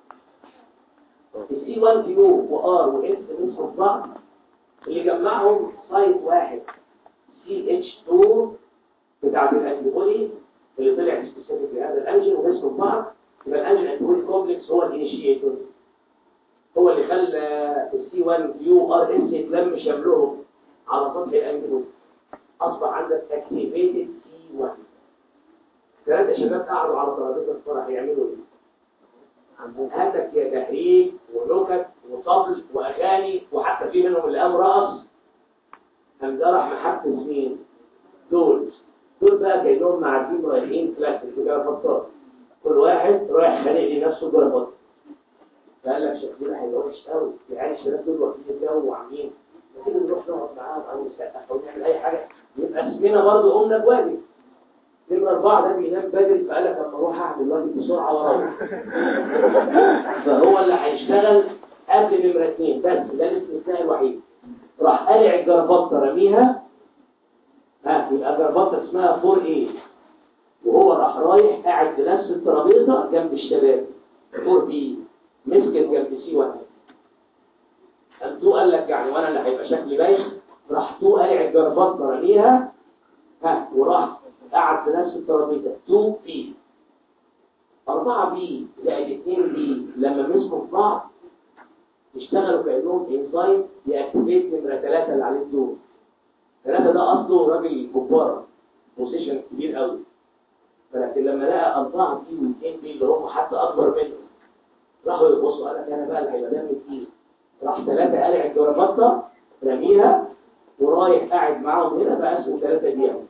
السي 1 كيو وار وانت بينهم بعض اللي جمعهم سايت واحد سي اتش 2 بتاع الانتي بودي اللي طلع سبيسيفيك لهذا الانجن وبينهم بعض يبقى الانجن انتي بودي كومبلكس هو الانيشيتور هو اللي خلى السي 1 كيو ار اس يتلم شملهم على سطح الانتي بودي اصبح عندك اكتيفيتد سي 1 ثلاثة شباب قعدوا على ترابيزة الفرح يعملوا ايه؟ هاتك يا تهريج ونكت وطبل واغاني وحتى في منهم اللي قام رقص قام ده راح محفز مين؟ دول دول بقى كانهم معديين رايحين كلاسيك جرافطات كل واحد رايح خانق لنفسه جرافط فقال لك شكلنا هيبقى وحش قوي يعني الشباب دول واقفين الجو وعاملين ما تيجي نروح نقعد معاهم او نسقف او نعمل اي حاجه يبقى اسمنا برضه قمنا بواجب نمرة أربعة ده بينام بدري فقال لك أما أروح أعمل واجب بسرعة وأروح فهو اللي هيشتغل قبل نمرة اثنين بس ده الاستثناء الوحيد راح قلع الجرافطة رميها ها يبقى جرافطة اسمها 4 a وهو راح رايح قاعد في نفس الترابيزة جنب الشباب 4 b مسكت جنب سي 1 قام تو قال لك يعني وانا اللي هيبقى شكلي باين راح تو قلع الجرافطة رميها ها وراح قعد في نفس الترابيزه 2 بي 4 بي زائد 2 بي لما مسكوا في بعض اشتغلوا كأنهم انزايم يأكتيفيت نمرة 3 اللي عليه الدور 3 ده أصله راجل كبارة بوزيشن كبير قوي فلكن لما لقى 4 بي و2 بي اللي هم حتى أكبر منه راحوا يبصوا قال لك أنا بقى اللي هيبقى دمي كتير راح ثلاثة قلع الجرافطة رميها ورايح قاعد معاهم هنا بقى اسمه ثلاثة دقيقة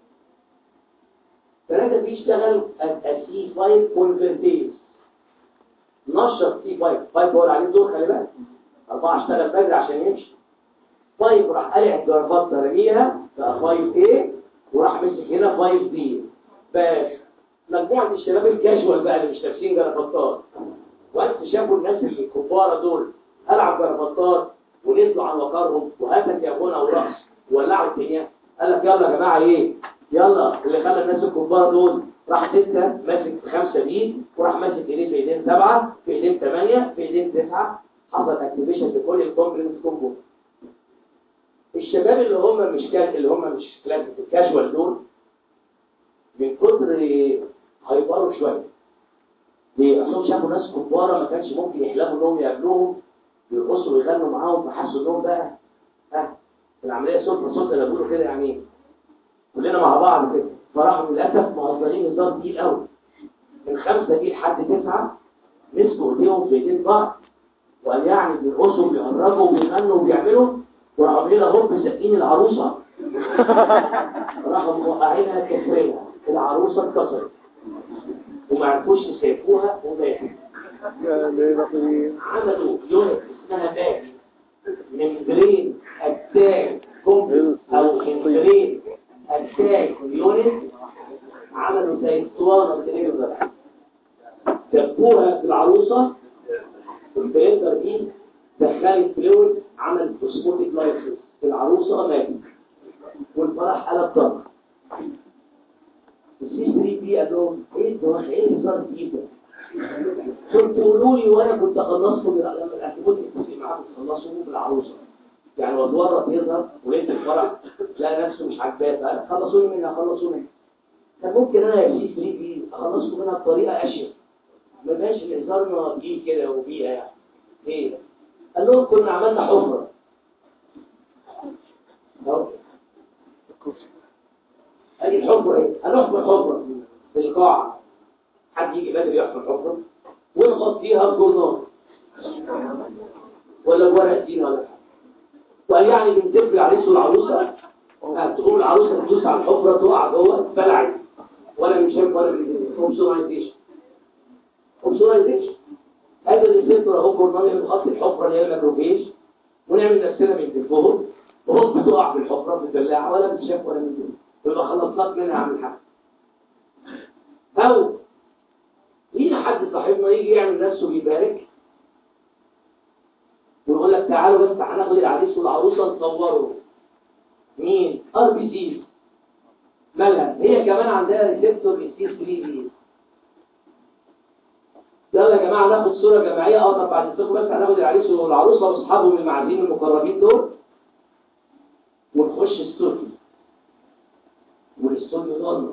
ثلاثة بيشتغل السي 5 كونفرتيز نشط سي 5 5 هو اللي عليه الدور خلي بالك أربعة اشتغل بدري عشان يمشي 5 راح قلع الجرافطة رميها بقى 5 A وراح مسك هنا 5 B بس مجموعة الشباب الكاجوال بقى اللي مش لابسين جرافطات وقت شافوا الناس الكبارة دول ألعب جرافطات ونزلوا عن وقارهم وهاتك يا ابونا ورقص وولعوا الدنيا قال لك يلا يا جماعة ايه يلا اللي خلى الناس الكبار دول راح ستة ماسك في خمسة دي وراح ماسك ايديه في ايدين سبعة في ايدين ثمانية في ايدين تسعة حصل اكتيفيشن لكل الكومبلمنت كومبو الشباب اللي هم مش كان اللي هم مش كلاسيك الكاجوال دول من كتر هيبقروا شوية ليه؟ اصلهم شافوا ناس كبارة ما كانش ممكن يحلموا انهم يقابلوهم يرقصوا ويغنوا معاهم فحسوا انهم بقى ها العملية صوت صوت اللي بيقولوا كده يعني كلنا مع بعض كده فراحوا للأسف مهزرين هزار تقيل قوي من خمسة دي لحد تسعة مسكوا ايديهم في ايدين بعض وقال يعني بيرقصوا وبيهرجوا وبيغنوا وبيعملوا وراحوا عاملين هوب ساقين العروسة راحوا موقعينها كسرية العروسة اتكسرت وما عرفوش يسيبوها وماتوا عملوا يونت اسمها باك ممبرين اتاك كومبل او ممبرين اتاك يونت عملوا زي اسطوانه كده دبوها في العروسه البرينتر دي دخلت فلويد عمل اوسموتيك لايسيس العروسه ماتت والفرح قلب ضرب السي 3 بي قال لهم ايه ده ايه الهزار الجديد ده كنت قولوا لي وانا كنت اخلصكم لما الاعتماد يتفق معاكم تخلصوا بالعروسه يعني واتورط يظهر وليله الفرح لا نفسه مش عاجباه خلصوني منها خلصوني كان ممكن انا يا سي 3 بي اخلصكم منها بطريقه اشيك ما بقاش الهزار دي كده وبيئه يعني ايه قال لهم كنا عملنا حفره اهو ادي الحفره ايه هنحفر حفره في القاعه حد يجي بدري يحفر حفره ونغطيها بجرنان ولا بورق دين ولا حاجه وقال يعني بنتف العريس والعروسه تقوم العروسه تدوس على الحفره تقع جوه بلعت ولا من شايف ولا من اوبسونايزيشن اوبسونايزيشن هذا الريسبتور اهو جرنان اللي بخط الحفره اللي هي الميكروفيج ونعمل نفسنا بنتفهم وهوب بتقع في الحفره بتبلعها ولا بتشاف ولا من دون يبقى خلصناك منها عن الحق او مين حد صاحبنا يجي يعمل نفسه بيبارك ويقول لك تعالوا بس هناخد العريس والعروسه نصوره مين ار بي سي مالها هي كمان عندها ريسبتور اس 3 دي يلا يا جماعه ناخد صوره جماعيه اه طب بعد الصوره بس هناخد العريس والعروسه واصحابهم المعازيم المقربين دول ونخش استوديو والاستوديو ضلمه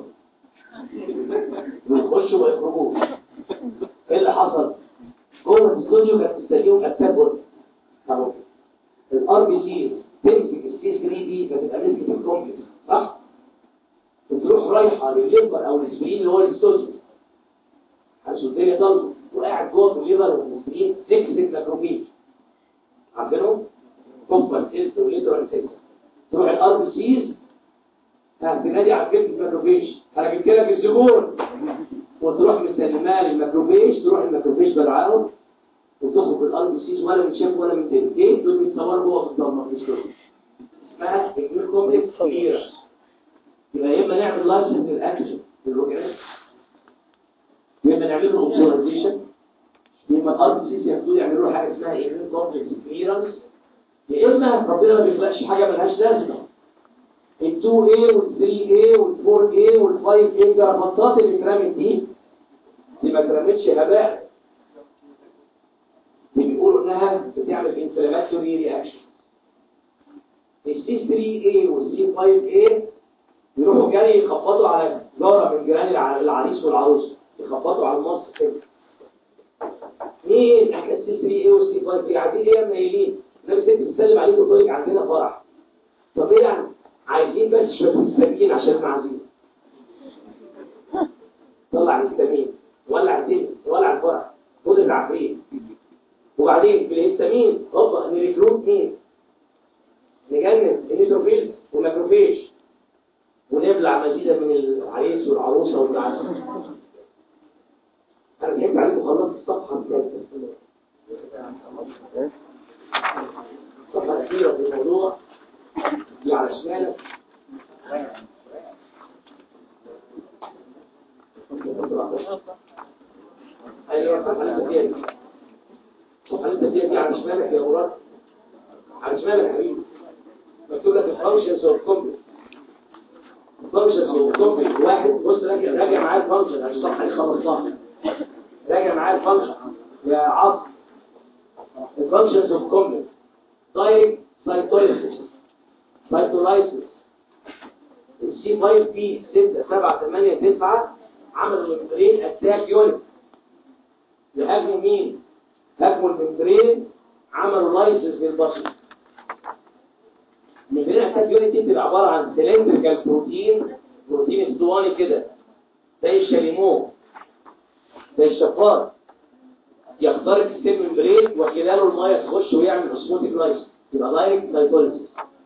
ويخشوا ما يخرجوش ايه اللي حصل جوه الاستوديو كانت تستديهم اتاك اهو الار بي سي تمسك السي 3 دي فتبقى مسكت الكومبلكس صح بتروح رايحه للليفر او الاسبرين اللي هو الاستوديو عشان الدنيا ضلمه وقاعد جوه في الليفر والاسبرين تكسب ماكروفيج عارفينهم كومبر سيلز وليترال سيلز تروح الار بي سيز بنادي على كلمه الماكروفيج انا جبت لك الزبون وتروح مسلماه للماكروفيج تروح الماكروفيج بالعرض وتخرج الار بي سيز ولا من شاف ولا من تاني ايه دول بيتصوروا جوه في الضلمه مفيش دول اسمها اكميل كومبلكس كبيره يبقى يا اما نعمل لايسنس للاكشن للروجريس يا اما نعمل له اوبزرفيشن يا اما الار بي سيز ياخدوه يعملوا له حاجه اسمها اكميل كومبلكس كليرنس يا اما ربنا ما بيخلقش حاجه ملهاش لازمه ال 2A وال 3A وال 4A وال 5A الجرافطات اللي اترمت دي دي ما اترمتش هباء دي بيقولوا انها بتعمل انفلاماتوري رياكشن ال C3A وال C5A يروحوا جري يخبطوا على جاره من جيران الع- العريس والعروسه يخبطوا على المصر كده مين احنا السي 3 ايه والسي 5 ايه عايزين ايه يا منيلين النبي ست بتسلم عليكم وتقول لك عندنا فرح طب ايه يعني عايزين بس شويه مستكين عشان معازيم طلع الهستامين ولع الدنيا ولع الفرح خد العفريت وبعدين في الهستامين هوبا نريكروت مين نجنن النيتروفيل والماكروفيج ونبلع مزيدا من العريس والعروسه والعسل انا ضحكت عليكم خلصت الصفحه الثالثه الصفحه الاخيره في الموضوع دي على شمالك ايوه الصفحه الثالثه الصفحه الثالثه دي على شمالك يا مراد على شمالك يا حبيبي مكتوب لك الفانكشنز اوف كومبلكس الفانكشنز اوف كومبلكس واحد بص راجع راجع معايا الفانكشن عشان الصفحه اللي خلصتها راجع معايا الفانكشن يا عصر الفانكشنز اوف كومبلكس دايركت سايتوليسيس سايتولايسيس السي 5 بي 6 7 8 9 عملوا الممبرين اتاك يونت يهاجموا مين؟ هاجموا الممبرين عملوا لايسيس للبشر الممبرين اتاك يونت دي بتبقى عباره عن سلندريكال بروتين بروتين اسطواني كده زي الشاليمو زي الشفار يخترق السيل ممبرين وخلاله الميه تخش ويعمل اسموتيك لايسيس يبقى دايركت لايكوليسيس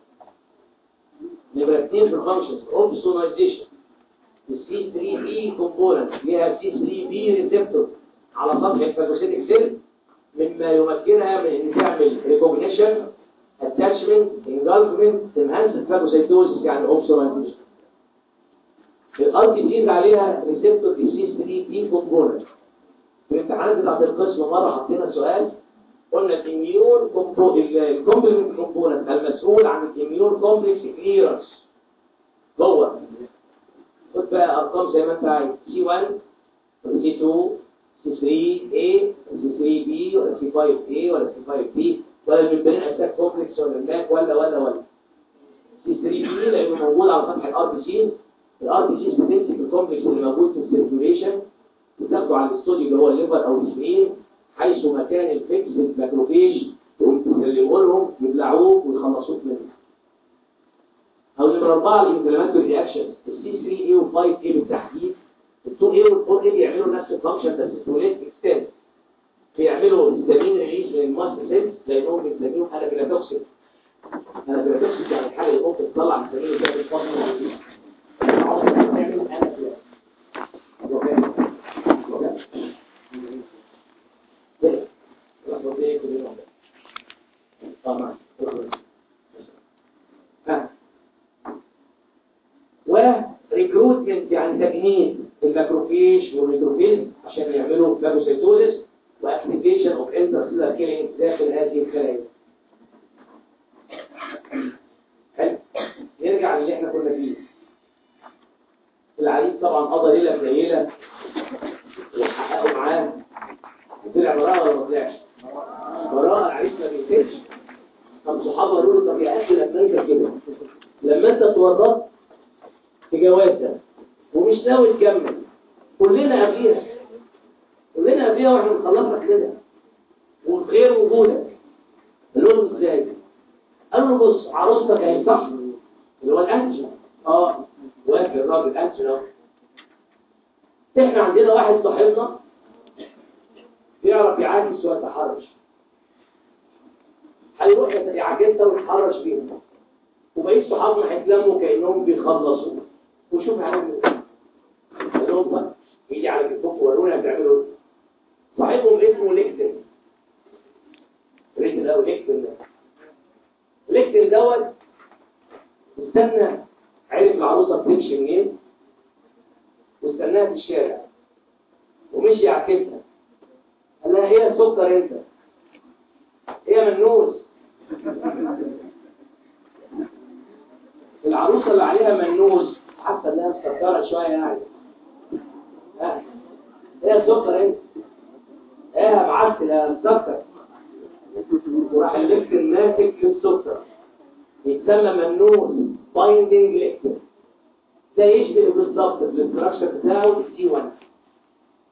نمرة 2 في الفانكشنز اوبسونايزيشن السي 3 بي كومبوننت ليها سي 3 بي ريسبتور على سطح الفاجوسيتك سيل مما يمكنها من ان تعمل ريكوجنيشن اتاتشمنت انجلفمنت تنهانس الفاجوسيتوز يعني اوبسونايزيشن الار تي سيز عليها ريسبتور سي 3 بي كومبوننت في الامتحانات بتاعت القسم مره حطينا سؤال قلنا الاميون الكومبلمنت كومبوننت المسؤول عن الاميون كومبلكس كليرنس جوه خد بقى ارقام زي ما انت عايز سي 1 سي 2 سي 3 A سي 3 B ولا سي 5 A ولا سي 5 B ولا الممبرين اتاك كومبلكس ولا الماك ولا ولا ولا سي 3 B لانه موجود على سطح الار بي سي الار بي سي بتمسك الكومبلكس اللي موجود في السيركيوليشن بتاخده على الاستوديو اللي هو الليفر او السبين حيث مكان الفيكس الماكروفيج ويسلموا لهم يبلعوه ويخلصوك منه او نمرة أربعة الانفلاماتوري رياكشن السي 3 اي و 5 اي بالتحديد ال 2 اي وال 4 اي بيعملوا نفس الفانكشن بس ستوليت اكستنس بيعملوا هيستامين ريليز من الماست سيلز لانهم بيسميهم انابيلاتوكسين انابيلاتوكسين يعني الحاجه اللي ممكن تطلع هيستامين زي الفاصل تعمل طبعا وريكروتمنت يعني تجنيد الماكروفيج والميكروفيج عشان يعملوا فاجوسيتوزيس واكتيفيشن اوف انترسيلر كيلينج داخل هذه الخلايا حلو نرجع للي احنا كنا فيه العريس طبعا قضى ليله قليله وحققوا معاه طلع براءه ولا ما طلعش براءه العريس ما بيقتلش طب صحابه قالوا له طب يا اخي لما انت كده لما انت اتورطت في جوازه ومش ناوي تكمل كلنا قبليها كلنا قبليها واحنا مخلصنا كده وغير وجودك قالوا له ازاي قالوا له بص عروستك اهي صح اللي هو الانجل اه واقف الراجل انجل اهو احنا عندنا واحد صاحبنا بيعرف يعاكس ويتحرش هيروح يعاكسها ويتحرش بيهم وبقيت صحابنا هيتلموا كانهم بيخلصوا وشوف هنعمل ايه قال لهم بقى يجي على كتبكم ورونا هتعملوا ايه صاحبهم اسمه ليكتن ليكتن ده ليكتن ده ليكتن دوت استنى عرف العروسه بتمشي منين واستناها في الشارع ومشي يعكسها قال لها هي سكر انت هي منوس العروسة اللي عليها منوس حتى انها مسكرة شوية يعني ها هي سكر انت ايه بعت لها مسكر وراح الليكتر ماسك للسكر يتسمى منوس بايندنج ليكتر ده يشبه بالظبط في الاستراكشر بتاعه السي 1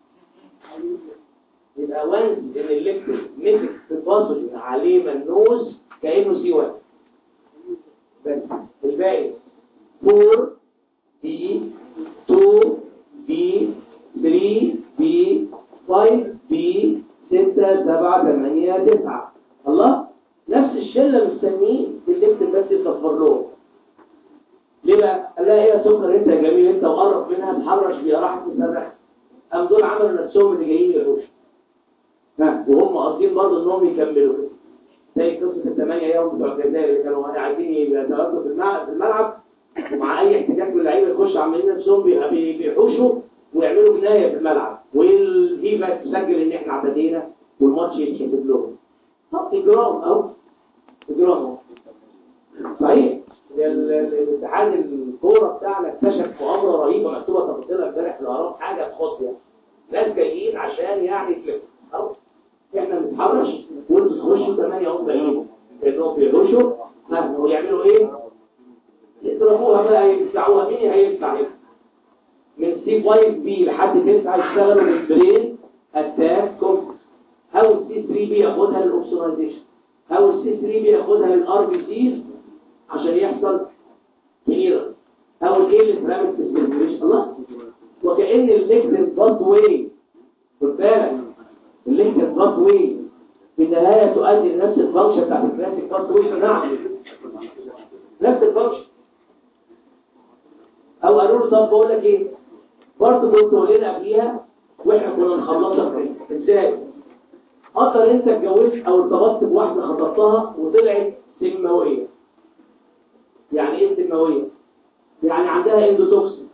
يبقى وانس ان الليكتور مسك في باثوجين عليه منوز كانه سي 1 بس الباقي 4 بي 2 بي 3 بي 5 بي 6 7 8 9 الله نفس الشله مستنيين الليكتور بس يصفر لهم ليه بقى؟ قال لها ايه يا سكر انت يا جميل انت وقرب منها تحرش بيها راحت تسرح قام دول عملوا نفسهم اللي جايين يحوشوا ها وهم قاصدين برضه انهم يكملوا كده زي قصه الثمانيه يوم بتوع الجزائر اللي كانوا عايزين يتواجدوا في الملعب في الملعب ومع اي احتكاك باللعيبه يخشوا عاملين نفسهم بي- بي- بيحوشوا ويعملوا بنايه في الملعب والفيفا تسجل ان احنا اعتدينا والماتش يتحسب لهم طب اجرام اهو اجرام اهو صحيح ال- ال- الاتحاد الكوره بتاعنا اكتشف مؤامره رهيبه مكتوبه تفاصيلها امبارح في الاهرام حاجه تخص يعني ناس جايين عشان يعني يفلتوا اهو احنا بنتحرش وانتوا تخشوا 8 هم جايين انهم بيخشوا ها ويعملوا ايه؟ يضربوها بقى يدفعوها مين هيدفع هنا؟ من سي 5 بي لحد 9 يشتغلوا بالبرين اتاك كوم او السي 3 بي ياخدها للاوبسونايزيشن او السي 3 بي ياخدها للار بي سي عشان يحصل كليرنس او الايه اللي اترمت في السيركيوليشن الله وكأن الليكتر بات واي خد بالك الليكتر بات واي في النهاية تؤدي لنفس الفانكشن بتاعت الكلاسيك بات واي نعم نفس الفانكشن او قالوا له طب بقول لك ايه برضه كنت قولنا قبليها واحنا كنا نخلصها كده ازاي قدر انت اتجوزت او ارتبطت بواحده خطبتها وطلعت سماويه يعني ايه سماويه يعني عندها اندوتوكسين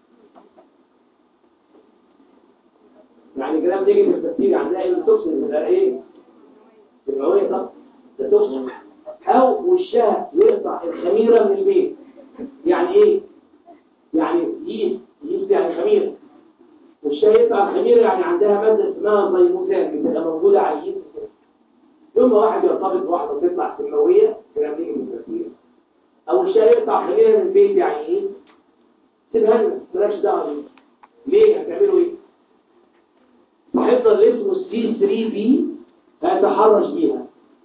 يعني كلام نيجي في التفكير عندها اندوتوكسين ده ايه سماويه طب ده توكسين او وشها يقطع الخميره من البيت يعني ايه يعني يجيب يجيب يعني خميره وشها يقطع الخميره يعني عندها ماده اسمها زيموزان بتبقى موجوده على الجسم يوم ما واحد يرتبط بواحده وتطلع سماويه كلام نيجي في التفكير او الشارع يقطع خلينا من البيت يعني ايه سيبها لنا مالكش دعوه بيه ليه هتعملوا ايه صاحبنا اللي اسمه السي 3 بي هيتحرش بيها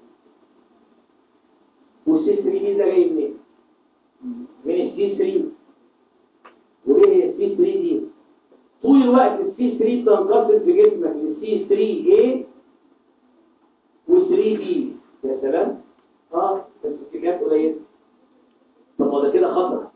والسي 3 بي ده جاي منين من السي 3 وايه هي السي 3 دي طول الوقت السي 3 بتنقسم في جسمك للسي 3 ايه و3 بي يا سلام اه بس الكميات قليله طب ما ده كده خطر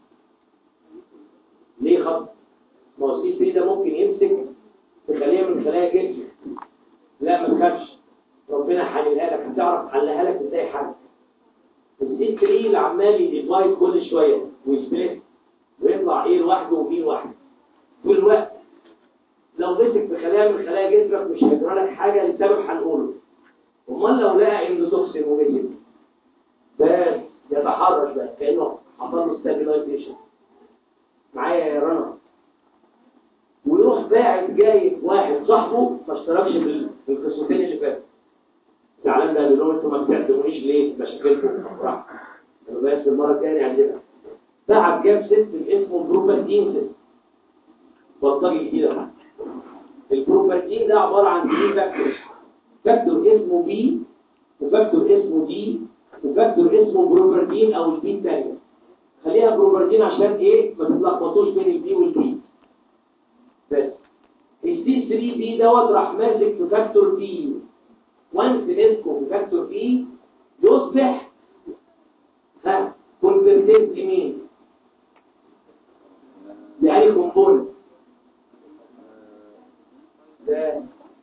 ليه خطر ما هو السي 3 ده ممكن يمسك في خليه من خلايا جسمك لا ما تخافش ربنا حللها لك هتعرف حلها لك ازاي حل السي 3 اللي عمال يديفايد كل شويه ويسبريت ويطلع ايه لوحده وبي لوحده طول الوقت لو مسك في خلايا من خلايا جسمك مش هيجرى لك حاجه لسبب هنقوله امال لو لقى اندوتوكسين ومسك بس يتحرش بقى كانه حصل له ستابيلايزيشن معايا يا رنا ويروح باعت جايب واحد صاحبه ما اشتركش في في القصتين اللي فاتوا زعلان بقى لهم انتوا ما بتعتمونيش ليه مشاكلكم راح قالوا بس المره الثانيه عندنا تعب جاب سيستم اسمه بروباتين سيستم بلطجي جديده البروباتين ده عباره عن ثري فاكتورز فاكتور اسمه بي وفاكتور اسمه دي وفاكتور اسمه بروبرتين او البي الثانيه خليها بروبرتين عشان ايه ما تتلخبطوش بين البي والبي بس السي 3 بي دوت راح ماسك في فاكتور بي وانس مسكه في فاكتور بي يصبح ها كونفرتيز لمين لأي كومبوننت ده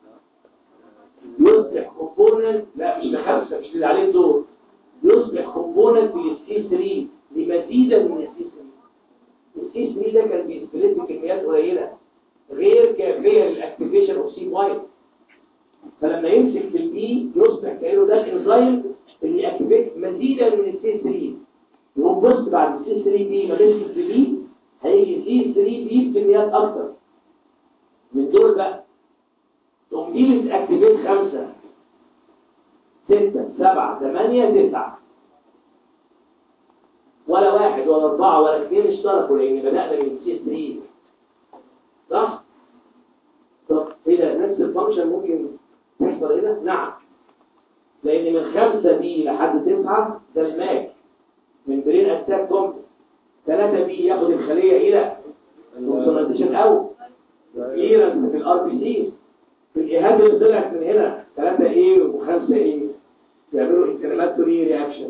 يصبح كومبوننت لا مش لخمسه مش اللي عليه دور يصبح كومبوننت للسي 3 لمزيدا من السي 3 السي 3 ده كان بيستفيد بكميات قليله غير كافيه للاكتيفيشن اوف سي 5 فلما يمسك في البي يصبح كانه ده الانزيم اللي ياكتيفيت مزيدا من السي 3 يقوم بص بعد السي 3 بي ما مسك في بي هيجي سي 3 بي بكميات اكتر من دول بقى تقوم دي بتاكتيفيت خمسة ستة سبعة ثمانية تسعة ولا واحد ولا أربعة ولا اثنين اشتركوا لأن بدأنا من سي 3 صح؟ طب ايه ده نفس الفانكشن ممكن تحصل هنا نعم لان من خمسة بي لحد تسعة ده الماك من برين اتاك كومبلكس ثلاثة بي ياخد الخلية الى الكونسنتريشن او كليرنس في الار بي سي في الايهاب اللي طلعت من هنا 3 ايه و5 ايه يعملوا انفلاماتوري رياكشن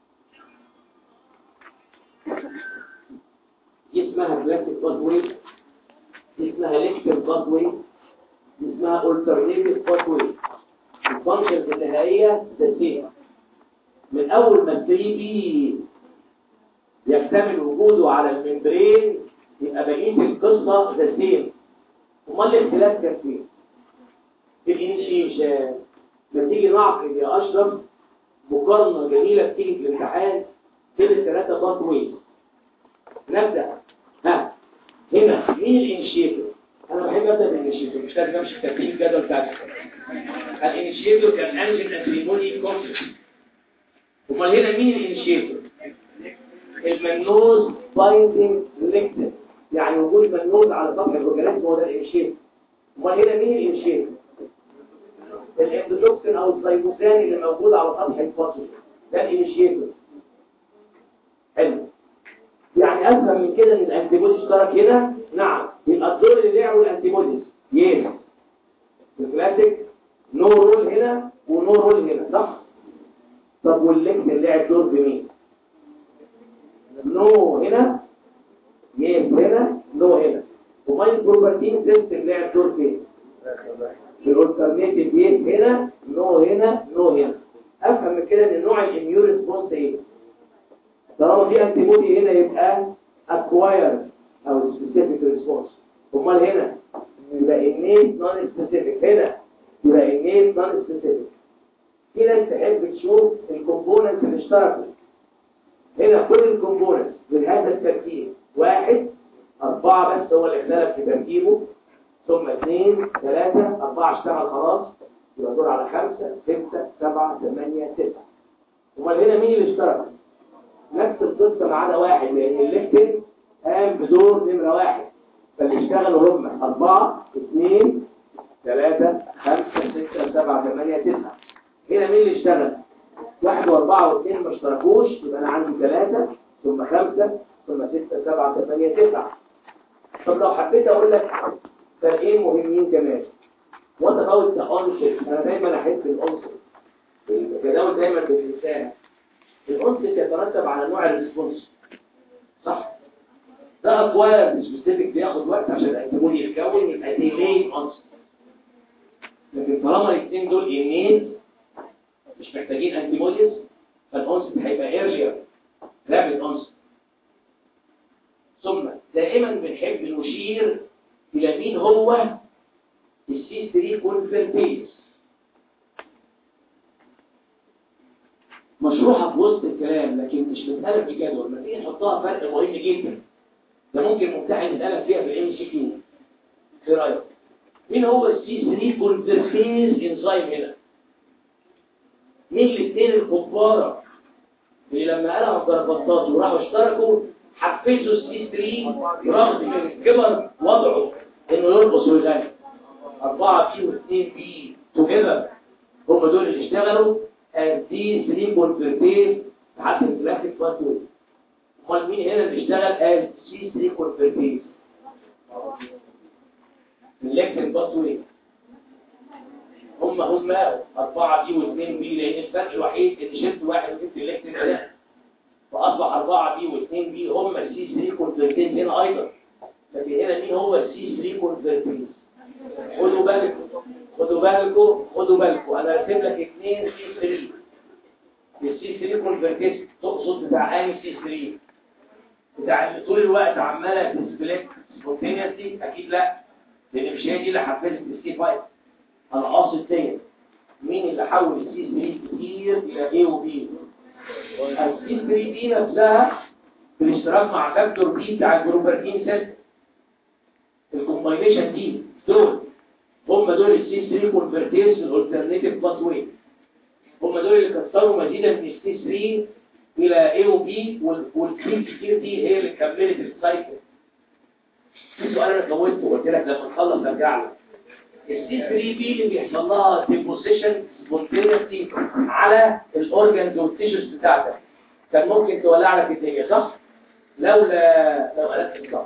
دي اسمها بلاستيك باثوي دي اسمها ليكتر باثوي دي اسمها اولترنيتيف باثوي الفانكشنز النهائيه تسليم من اول ما ال 3 بي يكتمل وجوده على الممبرين يبقى بقيه القصه تسليم امال الاختلاف كان فين الانيشيشن لما تيجي نعقد يا اشرف مقارنه جميله بتيجي في الامتحان بين الثلاثه باثويز نبدا ها هنا مين الانيشيتور انا بحب ابدا بالانيشيتور مش لازم امشي في ترتيب الجدول بتاعتي الانيشيتور كان انجن انتريموني كونفليكت امال هنا مين الانيشيتور المنوز بايندينج ليكتن يعني وجود منوز على سطح الاورجانيزم هو ده الانيشيتور امال هنا مين الانيشيتور الاندوتوكسين او الزيموكان اللي موجود على سطح الفصل ده الانيشيتور حلو يعني افهم من كده ان الانتيبودي اشترك هنا نعم يبقى الدور اللي لعبه الانتيبودي يس الكلاسيك نو رول هنا ونو رول هنا صح طب واللينك اللي لعب دور بمين نو هنا يس هنا نو هنا وماين بروبرتين سيستم لعب دور فين الالترناتيف يس هنا نو هنا نو هنا افهم من كده ان نوع الاميون ريسبونس ايه طالما في انتيبودي هنا يبقى acquired او specific response امال هنا يبقى innate non specific هنا يبقى innate non specific في ناس تحب تشوف الكومبوننت اللي اشتركوا هنا كل الكومبوننت بهذا الترتيب واحد أربعة بس هو اللي اختلف في ترتيبه ثم اثنين ثلاثة أربعة اشتغل خلاص يبقى دور على خمسة ستة سبعة ثمانية تسعة امال هنا مين اللي اشترك؟ نفس القصة ما عدا واحد لأن الليفتن قام بدور نمرة واحد فاللي اشتغلوا هم أربعة اثنين ثلاثة خمسة ستة سبعة ثمانية تسعة هنا مين اللي اشتغل؟ واحد وأربعة واثنين ما اشتركوش يبقى أنا عندي ثلاثة ثم خمسة ثم ستة سبعة ثمانية تسعة طب لو حبيت أقول لك فرقين مهمين كمان وانت قوي كأنشط أنا دايما أحب الأنشط الجداول دايما بالإنسان الأنس يترتب على نوع الريسبونس صح ده اكواير مش سبيسيفيك بياخد وقت عشان الانتيبودي يتكون يبقى ديلي أنس لكن طالما الاثنين دول ايمين مش محتاجين انتيبوديز فالأنس هيبقى ايرلير رابد أنس ثم دائما بنحب نشير الى مين هو السي 3 كونفرتيز مشروحة في وسط الكلام لكن مش متقلب في جدول ما تيجي نحطها فرق مهم جدا ده ممكن ممتحن يتقلب فيها في الام سي كيو ايه رايك مين هو السي 3 كونفرتيز انزيم هنا مين الاثنين الكبارة اللي لما قالوا الضربطات وراحوا اشتركوا حفزوا السي 3 رغم من كبر وضعه انه يرقص ويغني أربعة بي واثنين بي توجذر هم دول اللي اشتغلوا as these three converters لحد الجرافيك باثوي امال مين هنا اللي اشتغل as these three converters الالكتريك باثوي هم هم أربعة بي واثنين بي لأن الفرق الوحيد إن شلت واحد وجبت الالكتريك ده فأصبح أربعة بي واثنين بي هم السي 3 كونفرتين هنا أيضا لكن هنا مين هو السي 3 كونفرتين خدوا بالكم خدوا بالكم خدوا بالكم أنا رسم لك اثنين سي 3 السي 3 كونفرتين تقصد بتاع أنهي سي 3 بتاع اللي طول الوقت عمالة تسبلت سبونتينيوسلي أكيد لا لأن مش هي دي اللي حفزت السي 5 أنا قاصد تاني مين اللي حول السي 3 كتير إلى A و B السي 3 دي نفسها بالاشتراك مع فاكتور بي بتاع الجروبرتين سيل الكومباينيشن دي دول هم دول السي 3 كونفرتيز الالترناتيف باث واي هم دول اللي كسروا مزيدا من السي 3 الى A و B والكلين كتير دي هي اللي كملت السايكل في سؤال انا جاوبته وقلت لك لما نخلص ارجع لك السي 3 بي اللي بيحصل لها ديبوزيشن سبونتينيتي على الاورجنز والتيشوز بتاعتك كان ممكن تولع لك الدنيا صح لولا لو قلبت الضغط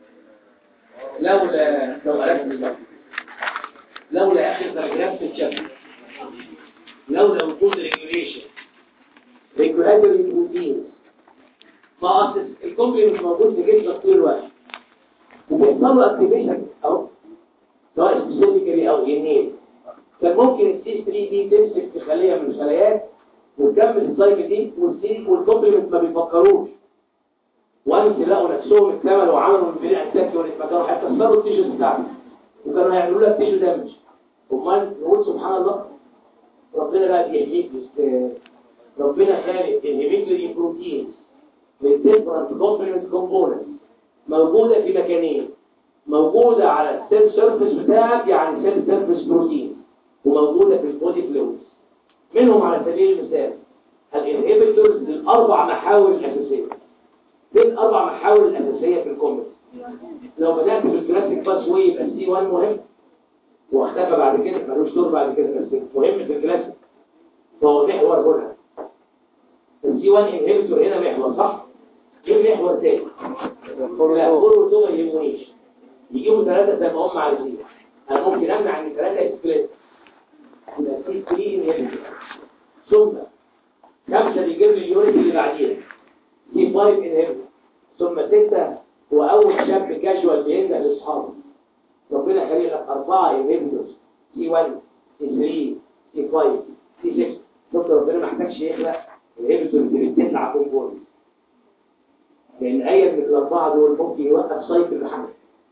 لولا لو قلبت الضغط لولا اخر باراجراف في الشابتر لولا وجود ريجوليشن ريجولاتوري بروتين ما اصل الكومبلمنت موجود في جسمك طول الوقت وبيحصل له اكتيفيشن اهو سواء سبيسيفيكالي او جينين كان ممكن السي 3 دي تمسك في خليه من الخلايات وتكمل السايكل دي والسي والكومبلمنت ما بيفكروش وانت لقوا نفسهم اكتملوا وعملوا من بناء التاكي والاتمكنوا هيكسروا التيشوز بتاعتك وكانوا هيعملوا لك تيشو دامج امال نقول سبحان الله ربنا بقى بيحميك بس ربنا خالق الهيميكلي بروتين من ديفرنت كومبلمنت كومبوننت موجوده في مكانين موجوده على السيل سيرفيس بتاعك يعني سيل سيرفيس بروتين وموجوده في البودي فلويد منهم على سبيل المثال الانهبيتورز للاربع محاور الاساسيه دي الاربع محاور الاساسيه في الكومبلمنت لو بدات بالكلاسيك باس واي يبقى السي 1 مهم واختفى بعد كده ملوش دور بعد كده بس مهم في الكلاسيك فهو محور هنا السي 1 انهبيتور هنا محور صح؟ ايه محور تاني؟ لا فور تو ما يهمنيش يجيبوا ثلاثة زي ما هم عايزين انا ممكن امنع ان ثلاثة يسبلت يبقى سي 3 انهبيتور ثم خمسة بيجيب لي اليونت اللي بعديها سي 5 انهبيتور ثم ستة هو اول شاب كاجوال بينده لاصحابه ربنا خلق لك أربعة انهبيتورز سي 1 سي 3 سي 5 سي 6 شفت ربنا ما احتاجش يخلق انهبيتورز اللي بتطلع كومبوننت لأن أي من الأربعة دول ممكن يوقف سايكل الحمل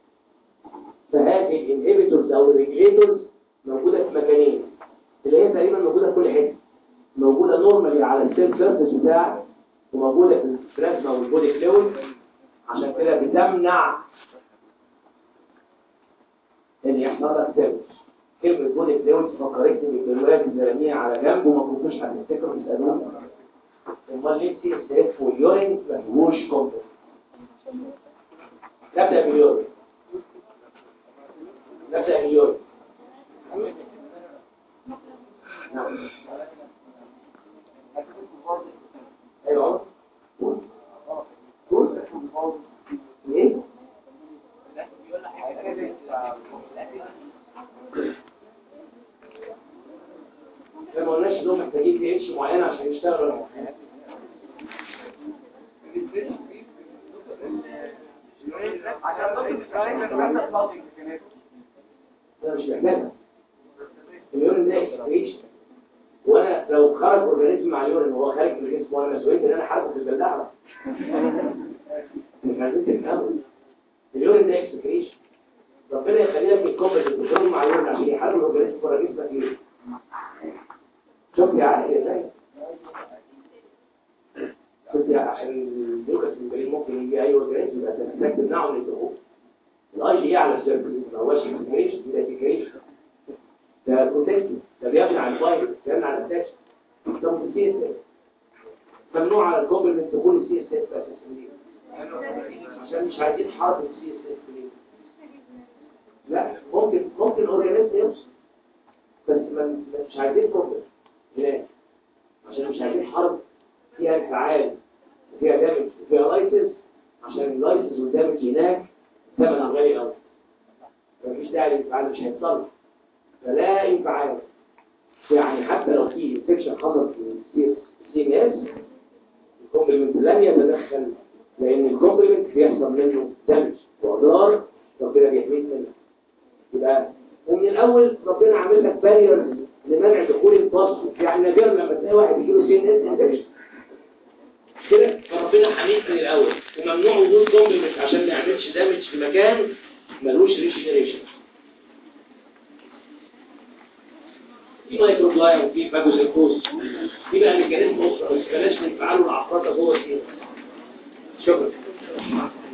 فهذه الانهبيتورز أو الريجليتورز موجودة في مكانين اللي هي تقريبا موجودة في كل حتة موجودة نورمالي على السيل سيرفيس بتاعك وموجودة في البلازما والبودي فلويد عشان كده بتمنع ان يحصل لك دامج كلمة بودي فلويد فكرتني بالكلمات اللي رميها على جنب وما كنتوش هتفتكروا تسألوني امال ليه سي اس اف واليورين ما فيهوش كومبلكس نبدا باليورين نبدا باليورين نعم ايوه قول قول ايه زي ما قلناش دول محتاجين بي اتش معينه عشان يشتغلوا الامتحانات ده مش محتاجها اليورين ده اكسبريشن وانا لو خرج اورجانيزم مع اليورين وهو خارج من الجسم وانا مسؤوليه ان انا حاسس بالبلاعه مش عايزين تفهموا اليورين ده اكسبريشن ربنا يخلي لك الكومبلكس الدكتور مع اليورين عشان يحرر الاورجانيزم بره جسمك ليه شفت يا عقل ازاي شفت يا عشان الدوكس البرين ممكن يجي اي اورجانيزم يبقى محتاج تمنعه من الدخول الاي جي على السيرفيس ما هوش انتجريشن ده انتجريشن ده بروتكتيف ده بيمنع الفايروس بيمنع الاتاك ده السي اس اس ممنوع على الكوبل من دخول السي اس اس عشان مش عايزين حرب السي اس اس لا ممكن ممكن اورجانيزم يوصل بس ما مش عايزين كوبل هناك عشان مش عايزين حرب فيها انفعال وفيها دامج وفيها لايسنس عشان اللايسنس والدامج هناك ثمنها غالي قوي مفيش داعي للانفعال مش هيتصرف فلا انفعال يعني حتى لو في انفكشن حصل في السي ام اس الكومبلمنت لن يتدخل لان الكومبلمنت بيحصل منه دامج واضرار ربنا بيحميك منه يبقى ومن الاول ربنا عامل لك بارير لمنع دخول الباص يعني نادرا لما تلاقي واحد يجيله سي ان اس انفكشن كده فربنا حميك من الاول وممنوع وجود كومبلمنت عشان ما يعملش دامج في مكان ملوش ريجنريشن في مايكروبلايم وفي فاجوسيكوز في بقى ميكانيزم اخرى بس بلاش نفعله العفرطه جوه الجسم شكرا